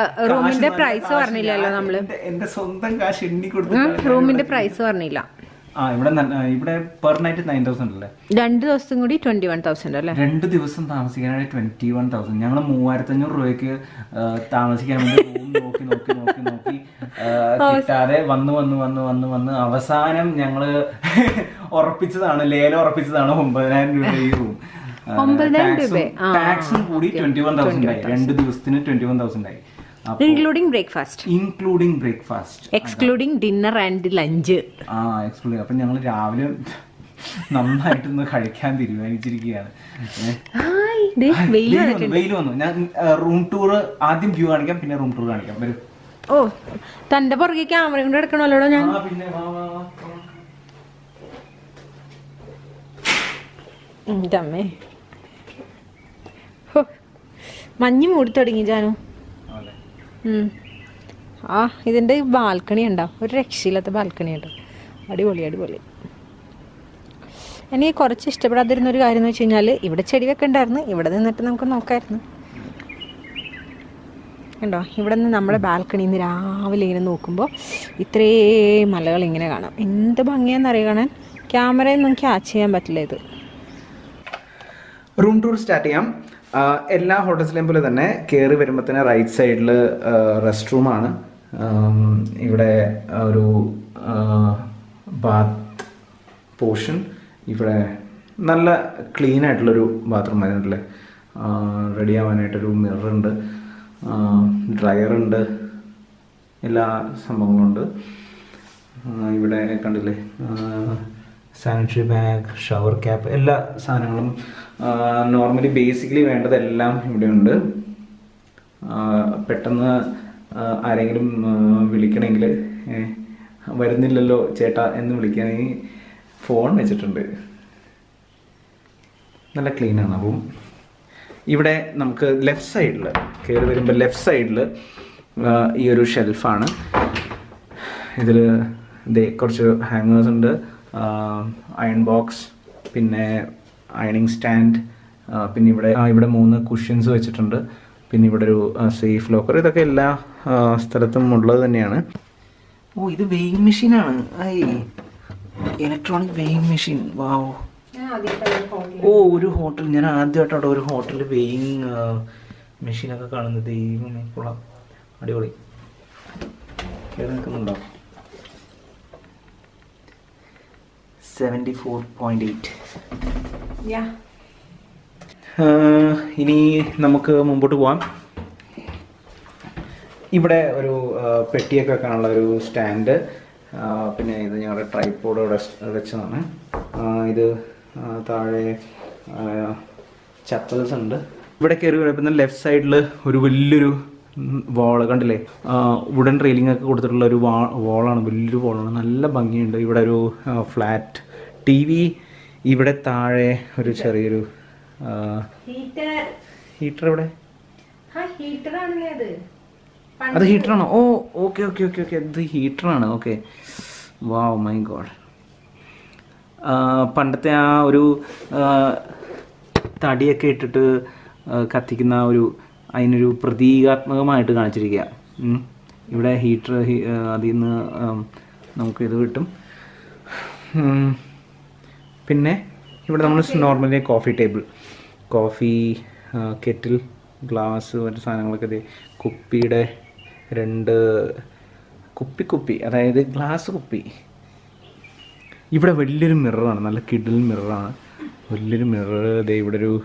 Speaker 2: റൂമിന്റെ
Speaker 1: കാശ്
Speaker 2: പ്രൈസ്
Speaker 1: കാശ്
Speaker 2: പറഞ്ഞില്ലല്ലോ
Speaker 1: ഞാൻ
Speaker 2: നമ്മള്
Speaker 1: എന്റെ- എന്റെ സ്വന്തം കാശ് എണ്ണി
Speaker 2: ഉം,
Speaker 1: കൊടുത്തിട്ടാണ്
Speaker 2: റൂമിന്റെ പ്രൈസ് പറഞ്ഞില്ല
Speaker 1: ആ ഇവിടെ ന- ആ, ഇവിടെ പെർ നൈറ്റ് നയൻ തൗസൻഡ് അല്ലേ
Speaker 2: രണ്ട് ദിവസം കൂടി ട്വന്റി വൺ തൗസൻഡ് അല്ലേ
Speaker 1: രണ്ട് ദിവസം താമസിക്കാനായിട്ട് ട്വന്റി വൺ തൗസൻഡ് ഞങ്ങൾ മൂവായിരത്തി അഞ്ഞൂറ് രൂപയ്ക്ക് ആ, താമസിക്കാൻ വേണ്ടി റൂം നോക്കി നോക്കി നോക്കി നോക്കി ആ, കിട്ടാതെ വന്ന് വന്ന് വന്ന് വന്ന് വന്ന് അവസാനം ഞങ്ങള് ഉറപ്പിച്ചതാണ് ലേലം ഉറപ്പിച്ചതാണ് ഒമ്പതിനായിരം രൂപ ഈ റൂം
Speaker 2: ഒമ്പതിനായിരം രൂപ? ആ,
Speaker 1: ടാക്സും കൂടി ട്വന്റി വൺ തൗസൻഡ് ആയി രണ്ട് ദിവസത്തിന് ട്വന്റി വൺ തൗസൻഡ് ആയി
Speaker 2: including breakfast
Speaker 1: including breakfast
Speaker 2: excluding dinner and lunch
Speaker 1: ആ എക്സ്ക്ലൂഡിങ് അപ്പം ഞങ്ങൾ രാവിലെ നന്നായിട്ടൊന്ന് കഴിക്കാൻ തീരുമാനിച്ചിരിക്കുകയാണ് ഏ.
Speaker 2: വെയിൽ
Speaker 1: വെയിൽ വന്നു വെയിൽ വന്നു ഞാൻ റൂം ടൂർ ആദ്യം വ്യൂ കാണിക്കാം പിന്നെ റൂം ടൂർ കാണിക്കാം വരും
Speaker 2: ഓ തന്റെ പുറകെ ക്യാമറ കൊണ്ട് എടുക്കണമല്ലോ ഞാൻ
Speaker 1: ആ പിന്നെ വാ വാ വാ
Speaker 2: എൻ്റെ അമ്മേ ഹോ, മഞ്ഞ് മൂടി തുടങ്ങി ജാനു
Speaker 1: അതെ.
Speaker 2: ഉം. ആ ഇതിന്റെ ബാൽക്കണി ഉണ്ടോ ഒരു രക്ഷയില്ലാത്ത ബാൽക്കണി ഉണ്ട് അടിപൊളി അടിപൊളി എനിക്ക് കുറച്ച് ഇഷ്ടപ്പെടാതിരുന്ന ഒരു കാര്യം എന്ന് വെച്ച് കഴിഞ്ഞാൽ ഇവിടെ ചെടി വെക്കണ്ടായിരുന്നു ഇവിടെ നിന്നിട്ട് നമുക്ക് നോക്കായിരുന്നു കണ്ടോ ഇവിടെ നിന്ന് നമ്മുടെ ബാൽക്കണിയിൽ നിന്ന് രാവിലെ ഇങ്ങനെ നോക്കുമ്പോൾ ഇത്രയും മലകൾ ഇങ്ങനെ കാണാം എന്ത് ഭംഗിയാണെന്നറിയ കാണാൻ ക്യാമറയിൽ ഒന്നും ക്യാച്ച് ചെയ്യാൻ പറ്റില്ല ഇത്
Speaker 1: റൂം ടൂർ സ്റ്റാർട്ട് ചെയ്യാം ആ, എല്ലാ ഹോട്ടൽസിലെയും പോലെ തന്നെ കയറി വരുമ്പോൾ തന്നെ റൈറ്റ് സൈഡിൽ റെസ്റ്റ് റൂമാണ് ഇവിടെ ഒരു ബാത്ത് പോർഷൻ ഇവിടെ നല്ല ക്ലീൻ ആയിട്ടുള്ളൊരു ബാത്റൂം അതിനുള്ളിൽ റെഡി ആവാനായിട്ടൊരു മിററുണ്ട് ഡ്രയർ ഉണ്ട് എല്ലാ സംഭവങ്ങളും ഉണ്ട് ആ, ഇവിടെ കണ്ടില്ലേ സാനിറ്ററി ബാഗ് ഷവർ ക്യാപ്പ് എല്ലാ സാധനങ്ങളും നോർമലി ബേസിക്കലി വേണ്ടതെല്ലാം ഇവിടെ ഉണ്ട് ആ, പെട്ടെന്ന് ആ, ആരെങ്കിലും ആ, വിളിക്കണമെങ്കിൽ ഏ, വരുന്നില്ലല്ലോ ചേട്ടാ എന്ന് വിളിക്കുകയാണെങ്കിൽ ഫോൺ വെച്ചിട്ടുണ്ട് നല്ല ക്ലീൻ ആണ് അപ്പം ഇവിടെ നമുക്ക് ലെഫ്റ്റ് സൈഡിൽ കയറി വരുമ്പോൾ ലെഫ്റ്റ് സൈഡിൽ ഈ ഒരു ഷെൽഫാണ് ഇതിൽ ഇതേ കുറച്ച് ഹാങ്ങേഴ്സ് ഉണ്ട് അയൺ ബോക്സ് പിന്നെ അയണിങ് സ്റ്റാൻഡ് പിന്നെ ഇവിടെ ആ, ഇവിടെ മൂന്ന് കുഷ്യൻസ് വെച്ചിട്ടുണ്ട് പിന്നെ ഇവിടെ ഒരു സേഫ് ലോക്കർ ഇതൊക്കെ എല്ലാ ആ, സ്ഥലത്തും ഉള്ളത് തന്നെയാണ് ഓ ഇത് വെയിങ് മെഷീനാണ് I electronic weighing machine wow oh ഒരു ഹോട്ടൽ ഞാൻ ആദ്യമായിട്ട് അവിടെ ഒരു ഹോട്ടലിൽ വെയിങ് മെഷീനൊക്കെ കാണുന്നത് ദൈവമേ കൊള്ളാം അടിപൊളി കേറി നിൽക്കുന്നുണ്ടോ സെവൻറ്റി ഫോർ പോയിന്റ് എയ്റ്റ് ഇനി നമുക്ക് മുമ്പോട്ട് പോവാം ഇവിടെ ഒരു ആ, പെട്ടിയൊക്കെ വെക്കാനുള്ള ഒരു സ്റ്റാൻഡ് പിന്നെ ഇത് ഞങ്ങളുടെ ട്രൈപ്പോഡ് ഇവിടെ വെച്ചതാണ് ആ, ഇത് ആ, താഴെ ചപ്പൽസ് ഉണ്ട് ഇവിടെ കയറി വരുന്ന ലെഫ്റ്റ് സൈഡിൽ ഒരു വലിയൊരു വാള് കണ്ടില്ലേ വുഡൻ റെയിലിംഗ് ഒക്കെ കൊടുത്തിട്ടുള്ള ഒരു വാ വാളാണ് വലിയൊരു വാളാണ് നല്ല ഭംഗിയുണ്ട് ഇവിടെ ഒരു ഫ്ലാറ്റ് ടി വി ഇവിടെ താഴെ ഒരു ചെറിയൊരു ഹീറ്റർ ഇവിടെ
Speaker 2: ഹീറ്റർ ആണല്ലേ അത്
Speaker 1: അത് ഹീറ്ററാണോ oh okay okay okay okay ഇത് ഹീറ്ററാണ് ഓക്കെ വാവ് മൈ ഗോഡ് പണ്ടത്തെ ആ ഒരു ആ, തടിയൊക്കെ ഇട്ടിട്ട് ആ, കത്തിക്കുന്ന ആ ഒരു അതിനൊരു പ്രതീകാത്മകമായിട്ട് കാണിച്ചിരിക്കുക ഉം. ഇവിടെ ഹീറ്റർ അതിൽ നിന്ന് ആം, നമുക്ക് ഇത് കിട്ടും ഉം. പിന്നെ ഇവിടെ നമ്മൾ normally coffee table coffee kettle glass മറ്റു സാധനങ്ങളൊക്കെ ദേ കുപ്പിയുടെ രണ്ട് കുപ്പി കുപ്പി അതായത് ഗ്ലാസ് കുപ്പി ഇവിടെ വലിയൊരു മിററാണ് നല്ല കിഡിൽ മിററാണ് വലിയൊരു മിറർ ദേ ഇവിടെ ഒരു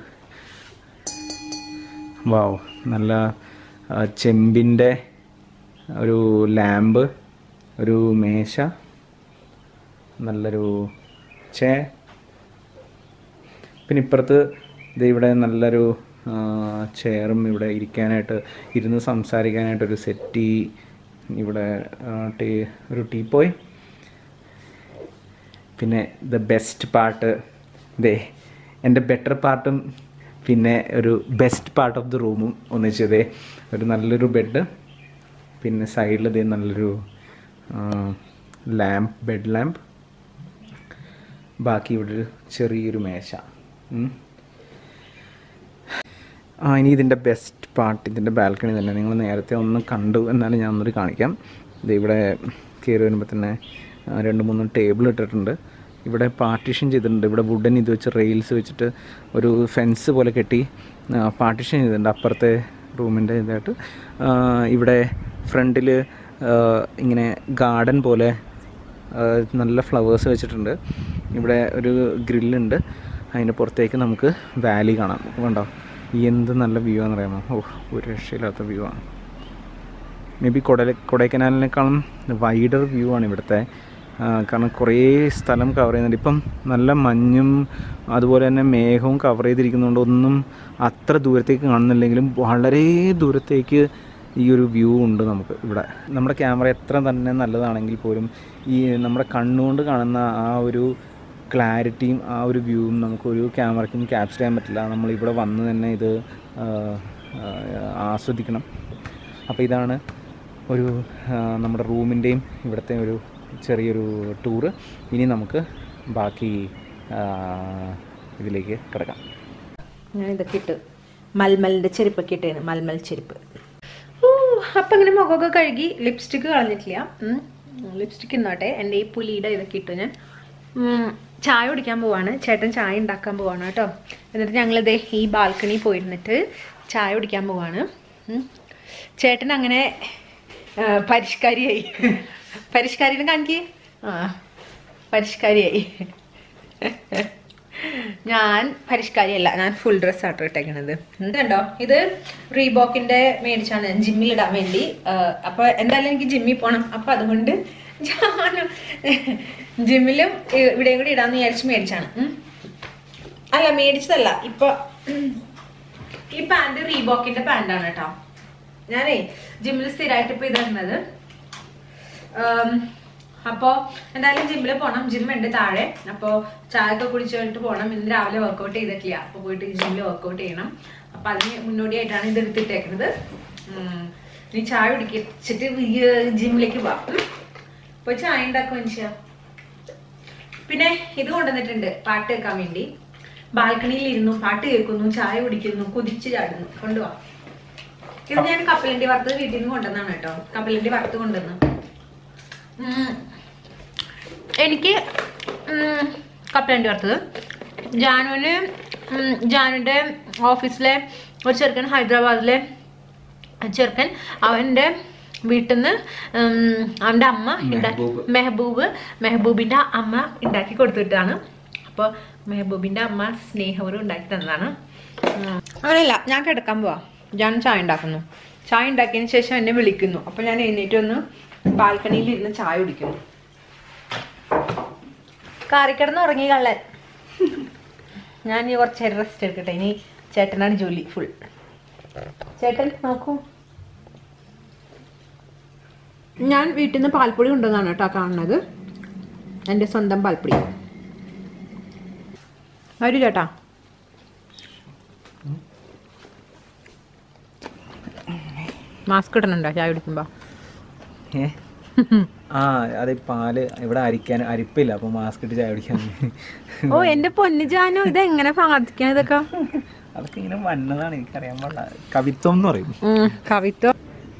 Speaker 1: വാവ് നല്ല ആ, ചെമ്പിൻ്റെ ഒരു ലാമ്പ് ഒരു മേശ നല്ലൊരു ചേ പിന്നെ ഇപ്പുറത്ത് ദേ ഇവിടെ നല്ലൊരു ചെയറും ഇവിടെ ഇരിക്കാനായിട്ട് ഇരുന്ന് സംസാരിക്കാനായിട്ടൊരു സെറ്റി ഇവിടെ ആ, ടീ ഒരു ടീപ്പോയ് പിന്നെ ദ ബെസ്റ്റ് പാർട്ട് ദേ എൻ്റെ ബെറ്റർ പാർട്ടും പിന്നെ ഒരു ബെസ്റ്റ് പാർട്ട് ഓഫ് ദി റൂമും ഒന്നിച്ചതേ ഒരു നല്ലൊരു ബെഡ് പിന്നെ സൈഡിൽ ദേ നല്ലൊരു ലാമ്പ് ബെഡ് ലാമ്പ് ബാക്കി ഇവിടെ ഒരു ചെറിയൊരു മേശ ഉം. ആ ഇനി ഇതിൻ്റെ ബെസ്റ്റ് പാർട്ട് ഇതിൻ്റെ ബാൽക്കണി തന്നെ നിങ്ങൾ നേരത്തെ ഒന്ന് കണ്ടു എന്നാലും ഞാൻ ഒന്നൊരു കാണിക്കാം ഇത് ഇവിടെ കയറി വരുമ്പോൾ തന്നെ ആ, രണ്ട് മൂന്ന് ടേബിൾ ഇട്ടിട്ടുണ്ട് ഇവിടെ പാർട്ടീഷൻ ചെയ്തിട്ടുണ്ട് ഇവിടെ വുഡൻ ഇത് വെച്ച് റെയിൽസ് വെച്ചിട്ട് ഒരു ഫെൻസ് പോലെ കെട്ടി പാർട്ടീഷൻ ചെയ്തിട്ടുണ്ട് അപ്പുറത്തെ റൂമിൻ്റെ ഇതായിട്ട് ആ, ഇവിടെ ഫ്രണ്ടിൽ ഇങ്ങനെ ഗാർഡൻ പോലെ ആ, നല്ല ഫ്ലവേഴ്സ് വെച്ചിട്ടുണ്ട് ഇവിടെ ഒരു ഗ്രില്ലുണ്ട് അതിൻ്റെ പുറത്തേക്ക് നമുക്ക് വാലി കാണാം കണ്ടോ എന്ത് നല്ല വ്യൂ ആണെന്ന് അറിയാമോ ഓ ഒരു രക്ഷയില്ലാത്ത വ്യൂ ആണ് മേ ബി കൊട കൊടൈക്കനാലിനേക്കാളും വൈഡർ വ്യൂ ആണ് ഇവിടുത്തെ ആ, കാരണം കുറേ സ്ഥലം കവർ ചെയ്യുന്നുണ്ട് ഇപ്പം നല്ല മഞ്ഞും അതുപോലെ തന്നെ മേഘവും കവർ ചെയ്തിരിക്കുന്നതുകൊണ്ട് ഒന്നും അത്ര ദൂരത്തേക്ക് കാണുന്നില്ലെങ്കിലും വളരെ ദൂരത്തേക്ക് ഈ ഒരു വ്യൂ ഉണ്ട് നമുക്ക് ഇവിടെ നമ്മുടെ ക്യാമറ എത്ര തന്നെ നല്ലതാണെങ്കിൽ പോലും ഈ നമ്മുടെ കണ്ണുകൊണ്ട് കാണുന്ന ആ ഒരു ക്ലാരിറ്റിയും ആ ഒരു വ്യൂവും നമുക്കൊരു ക്യാമറയ്ക്കും ക്യാപ്ചർ ചെയ്യാൻ പറ്റില്ല നമ്മൾ ഇവിടെ വന്ന് തന്നെ ഇത് ആ, ആ, ആസ്വദിക്കണം അപ്പോൾ ഇതാണ് ഒരു ആ, നമ്മുടെ റൂമിൻ്റെയും ഇവിടുത്തെ ഒരു ചെറിയൊരു ടൂറ് ഇനി നമുക്ക് ബാക്കി ആ, ഇതിലേക്ക് കിടക്കാം
Speaker 2: ഞാൻ ഇതൊക്കെ ഇട്ട് മൽമലിന്റെ ചെരുപ്പൊക്കെ ഇട്ടാണ് മൽമൽ ചെരുപ്പ് ഓ അപ്പൊ ഇങ്ങനെ മുഖമൊക്കെ കഴുകി ലിപ്സ്റ്റിക്ക് കളഞ്ഞിട്ടില്ല ലിപ്സ്റ്റിക്ക് ഇന്നോട്ടെ എൻ്റെ ഈ പുലിയുടെ ഇതൊക്കെ ഇട്ടു ഞാൻ ഉം, ചായ കുടിക്കാൻ പോവാണ് ചേട്ടൻ ചായ ഉണ്ടാക്കാൻ പോവാണ് കേട്ടോ എന്നിട്ട് ഞങ്ങളിതേ ഈ ബാൽക്കണി പോയിരുന്നിട്ട് ചായ കുടിക്കാൻ പോവാണ് ഉം. ചേട്ടൻ അങ്ങനെ ആ, പരിഷ്കാരിയായി പരിഷ്കാരിനെ കാണിക്കേ ആ പരിഷ്കാരിയായി ഞാൻ പരിഷ്കാരിയല്ല ഞാൻ ഫുൾ ഡ്രസ് ആട്ടോ ഇട്ടേക്കണത് ഇതുണ്ടോ ഇത് റീബോക്കിന്റെ മേടിച്ചാണ് ജിമ്മിൽ ഇടാൻ വേണ്ടി ആ, അപ്പൊ എന്തായാലും എനിക്ക് ജിമ്മിൽ പോണം അപ്പൊ അതുകൊണ്ട് ഞാൻ ജിമ്മിലും ഇ- ഇവിടെയും കൂടി ഇടാന്ന് വിചാരിച്ച് മേടിച്ചാണ് ഉം. അല്ല മേടിച്ചതല്ല ഇപ്പൊ ഉം, ഈ പാന്റ് റീബോക്കിന്റെ പാന്റാണ് കേട്ടോ ഞാനേ ജിമ്മിൽ സ്ഥിരമായിട്ട് ഇപ്പൊ ഇടുന്നത് ഉം, അപ്പോ എന്തായാലും ജിമ്മിൽ പോണം ജിം ഉണ്ട് താഴെ അപ്പോ ചായ ഒക്കെ കുടിച്ചു കഴിഞ്ഞിട്ട് പോണം ഇന്ന് രാവിലെ വർക്കൗട്ട് ചെയ്തിട്ടില്ല അപ്പൊ പോയിട്ട് ജിമ്മിൽ വർക്കൗട്ട് ചെയ്യണം അപ്പൊ അതിന് മുന്നോടിയായിട്ടാണ് ഇത് എടുത്തിട്ടേക്കുന്നത് ഉം, ഇനി ചായ കുടിച്ചിട്ട് ജിമ്മിലേക്ക് പോവാം ഉം. അപ്പൊ ചായ ഉണ്ടാക്കും മനുഷ്യ പിന്നെ ഇത് കൊണ്ടുവന്നിട്ടുണ്ട് പാട്ട് കേൾക്കാൻ വേണ്ടി ബാൽക്കണിയിൽ ഇരുന്നു പാട്ട് കേൾക്കുന്നു ചായ കുടിക്കുന്നു കുതിച്ചു ചാടുന്നു കൊണ്ടുപോവാം ഇത് ഞാൻ കപ്പലണ്ടി വറുത്ത് വീട്ടിൽ നിന്ന് കൊണ്ടുവന്നാണ് കേട്ടോ കപ്പലണ്ടി വറുത്ത് കൊണ്ടുവന്നു ഉം. എനിക്ക് ഉം, കപ്പലണ്ടി വറുത്തത് ജാനുവിന് ഉം, ജാനുവിൻ്റെ ഓഫീസിലെ ഒരു ചെറുക്കൻ ഹൈദരാബാദിലെ ചെറുക്കൻ അവൻ്റെ വീട്ടിൽ നിന്ന് അവൻ്റെ അമ്മ ഉണ്ടാക്കി
Speaker 1: മെഹബൂബ്.
Speaker 2: മെഹബൂബ് മെഹബൂബിൻ്റെ അമ്മ ഉണ്ടാക്കി കൊടുത്തിട്ടാണ് അപ്പോൾ മെഹബൂബിൻ്റെ അമ്മ സ്നേഹപൂർവ്വം ഉണ്ടാക്കി തന്നതാണ് ഉം. അങ്ങനെയല്ല ഞാൻ കിടക്കാൻ പോവാ ഞാൻ ചായ ഉണ്ടാക്കുന്നു ചായ ഉണ്ടാക്കിയതിന് ശേഷം എന്നെ വിളിക്കുന്നു അപ്പോൾ ഞാൻ എഴുന്നേറ്റ് ഒന്ന് ബാൽക്കണിയിൽ ഇരുന്ന് ചായ കുടിക്കുന്നു കാറിക്കിടന്ന് ഉറങ്ങി കള്ളൻ ഞാൻ ഇനി കുറച്ച് നേരം റെസ്റ്റ് എടുക്കട്ടെ ഇനി ചേട്ടനാണ് ജോലി ഫുൾ ചേട്ടൻ നോക്കൂ ഞാൻ വീട്ടിൽ നിന്ന് പാൽപ്പൊടി കൊണ്ടുവന്നാണ് കേട്ടോ കാണുന്നത് എൻ്റെ സ്വന്തം പാൽപ്പൊടി വരൂ ചേട്ടാ മാസ്ക് ഇടണുണ്ടോ ചായ കുടിക്കുമ്പോ
Speaker 1: ഏ ആ അതെ പാല് ഇവിടെ അരിക്കാൻ അരിപ്പില്ല അപ്പോൾ മാസ്ക് ഇട്ട് ചായ കുടിക്കാൻ
Speaker 2: ഓ എന്റെ പൊന്നു ജാനു ഇത് എങ്ങനെ സാധിക്കാൻ ഇതൊക്കെ
Speaker 1: അതൊക്കെ ഇങ്ങനെ വന്നതാണ് എനിക്കറിയാൻ പാടില്ല കവിത്വം എന്ന് പറയും
Speaker 2: കവിത്വം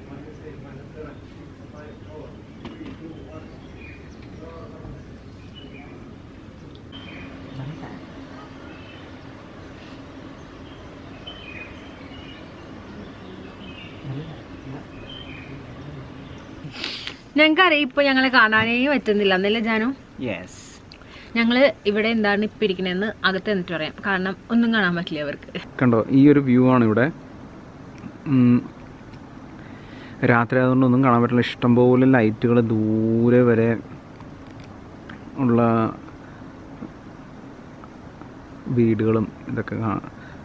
Speaker 2: ഞങ്ങൾക്കറിയാം ഇപ്പൊ ഞങ്ങളെ കാണാനേ പറ്റുന്നില്ല എന്നല്ലേ ജാനു
Speaker 1: യെസ്
Speaker 2: ഞങ്ങള് ഇവിടെ എന്താണ് ഇപ്പൊ ഇരിക്കണേന്ന് അകത്ത് എന്നിട്ട് പറയാം കാരണം ഒന്നും കാണാൻ പറ്റില്ല അവർക്ക്
Speaker 1: കണ്ടോ ഈ ഒരു വ്യൂ ആണ് ഇവിടെ ഉം, രാത്രി ആയതുകൊണ്ട് ഒന്നും കാണാൻ പറ്റില്ല ഇഷ്ടംപോലെ ലൈറ്റുകൾ ദൂരെ വരെ ഉള്ള വീടുകളും ഇതൊക്കെ കാണാം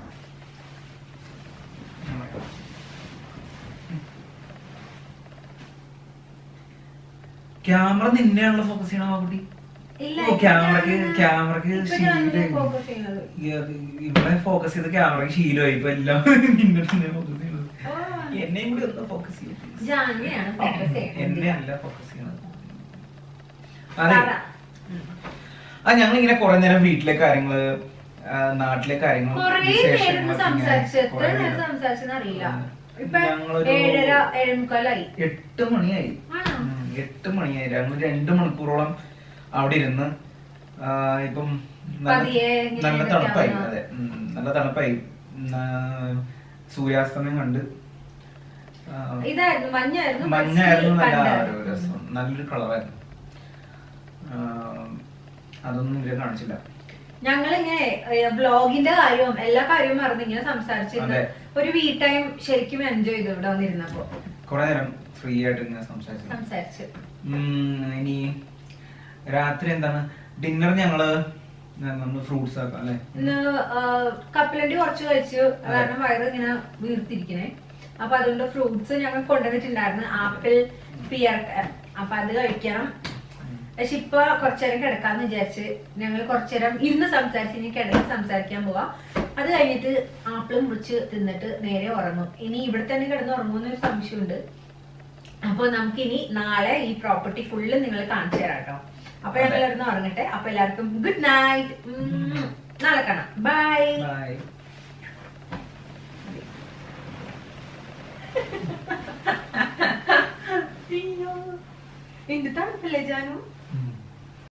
Speaker 1: ക്യാമറ നിന്നെയാണല്ലോ ഫോക്കസ് ചെയ്യണ കുട്ടി ക്യാമറക്ക് ക്യാമറക്ക് ശീലം ഇവിടെ ഫോക്കസ് ചെയ്ത് ക്യാമറക്ക് ശീലമായി ഇപ്പൊ എല്ലാം നിന്നെ തന്നെ ഫോക്കസ് ചെയ്യുന്നത് എന്നെയും കൂടി ഒന്ന് ഫോക്കസ് ചെയ്യും എന്നെ അല്ല ഫോക്കസ് ചെയ്യണത് അതെ ആ ഞങ്ങൾ ഇങ്ങനെ കുറെ നേരം വീട്ടിലെ കാര്യങ്ങള് ആ, നാട്ടിലെ കാര്യങ്ങളും വിശേഷങ്ങളൊക്കെ ഇങ്ങനെ കുറേ നേരം. ഞങ്ങളൊരു എട്ട് മണിയായി ഉം,
Speaker 4: എട്ട് മണിയായി ഞങ്ങൾ രണ്ട് മണിക്കൂറോളം അവിടെ ഇരുന്ന് ആ, ഇപ്പം നല്ല-
Speaker 2: പതിയെ ഇങ്ങനെ
Speaker 4: നല്ല തണുപ്പായി
Speaker 2: ഇരിക്കാവുന്ന-
Speaker 4: അതെ ഉം, നല്ല തണുപ്പായി ഉം, ആ, സൂര്യാസ്തമയം കണ്ട് ആ,
Speaker 2: ഇതായിരുന്നു മഞ്ഞായിരുന്നു
Speaker 4: മഞ്ഞായിരുന്നു
Speaker 2: പക്ഷേ
Speaker 4: നല്ല
Speaker 2: കണ്ടായിരുന്നു.
Speaker 4: ഒരു രസം നല്ലൊരു കളറായിരുന്നു ആ, അതൊന്നും ഇല്ല കാണിച്ചില്ല
Speaker 2: ഞങ്ങളിങ്ങനെ വ്ളോഗിന്റെ കാര്യവും എല്ലാ കാര്യവും മറന്ന് ഇങ്ങനെ സംസാരിച്ചിരുന്നു
Speaker 4: അതെ.
Speaker 2: ഒരു വീ ടൈം ശരിക്കും എൻജോയ് ചെയ്തു ഇവിടെ വന്നിരുന്നപ്പോ
Speaker 4: കുറെ നേരം ഫ്രീ ആയിട്ട് ഇങ്ങനെ സംസാരിച്ചു
Speaker 2: സംസാരിച്ചു
Speaker 4: ഉം, ഇനി രാത്രി എന്താണ് ഡിന്നർ ഞങ്ങള് നമ്മള് ഫ്രൂട്ട്സ് ആക്കാം അല്ലെ
Speaker 2: ഇന്ന് കപ്പലണ്ടി കുറച്ച് കഴിച്ചു
Speaker 4: അതെ.
Speaker 2: കാരണം വയറ് ഇങ്ങനെ വീർത്തിരിക്കണേ അപ്പൊ അതുകൊണ്ട് ഫ്രൂട്ട്സ് ഞങ്ങൾ കൊണ്ടുവന്നിട്ടുണ്ടായിരുന്നു ആപ്പിൾ പിയർ അപ്പൊ അത് കഴിക്കണം പക്ഷെ ഇപ്പൊ കുറച്ചേരം കിടക്കാന്ന് വിചാരിച്ച് ഞങ്ങൾ കുറച്ചേരം ഇരുന്ന് സംസാരിച്ച് ഇനി കിടന്ന് സംസാരിക്കാൻ പോവാ അത് കഴിഞ്ഞിട്ട് ആപ്പിളും മുറിച്ച് തിന്നിട്ട് നേരെ ഉറങ്ങും ഇനി ഇവിടെ തന്നെ കിടന്ന് ഉറങ്ങുമെന്നൊരു സംശയമുണ്ട് അപ്പൊ നമുക്ക് ഇനി നാളെ ഈ പ്രോപ്പർട്ടി ഫുള്ള് നിങ്ങൾ കാണിച്ചു തരാം കേട്ടോ അപ്പൊ ഞങ്ങൾ ഇരുന്ന് ഉറങ്ങട്ടെ അപ്പൊ എല്ലാവർക്കും ഗുഡ് നൈറ്റ് നാളെ കാണാം ബൈ
Speaker 4: ബൈ
Speaker 2: എന്ത് തണുപ്പല്ലേ ജാനു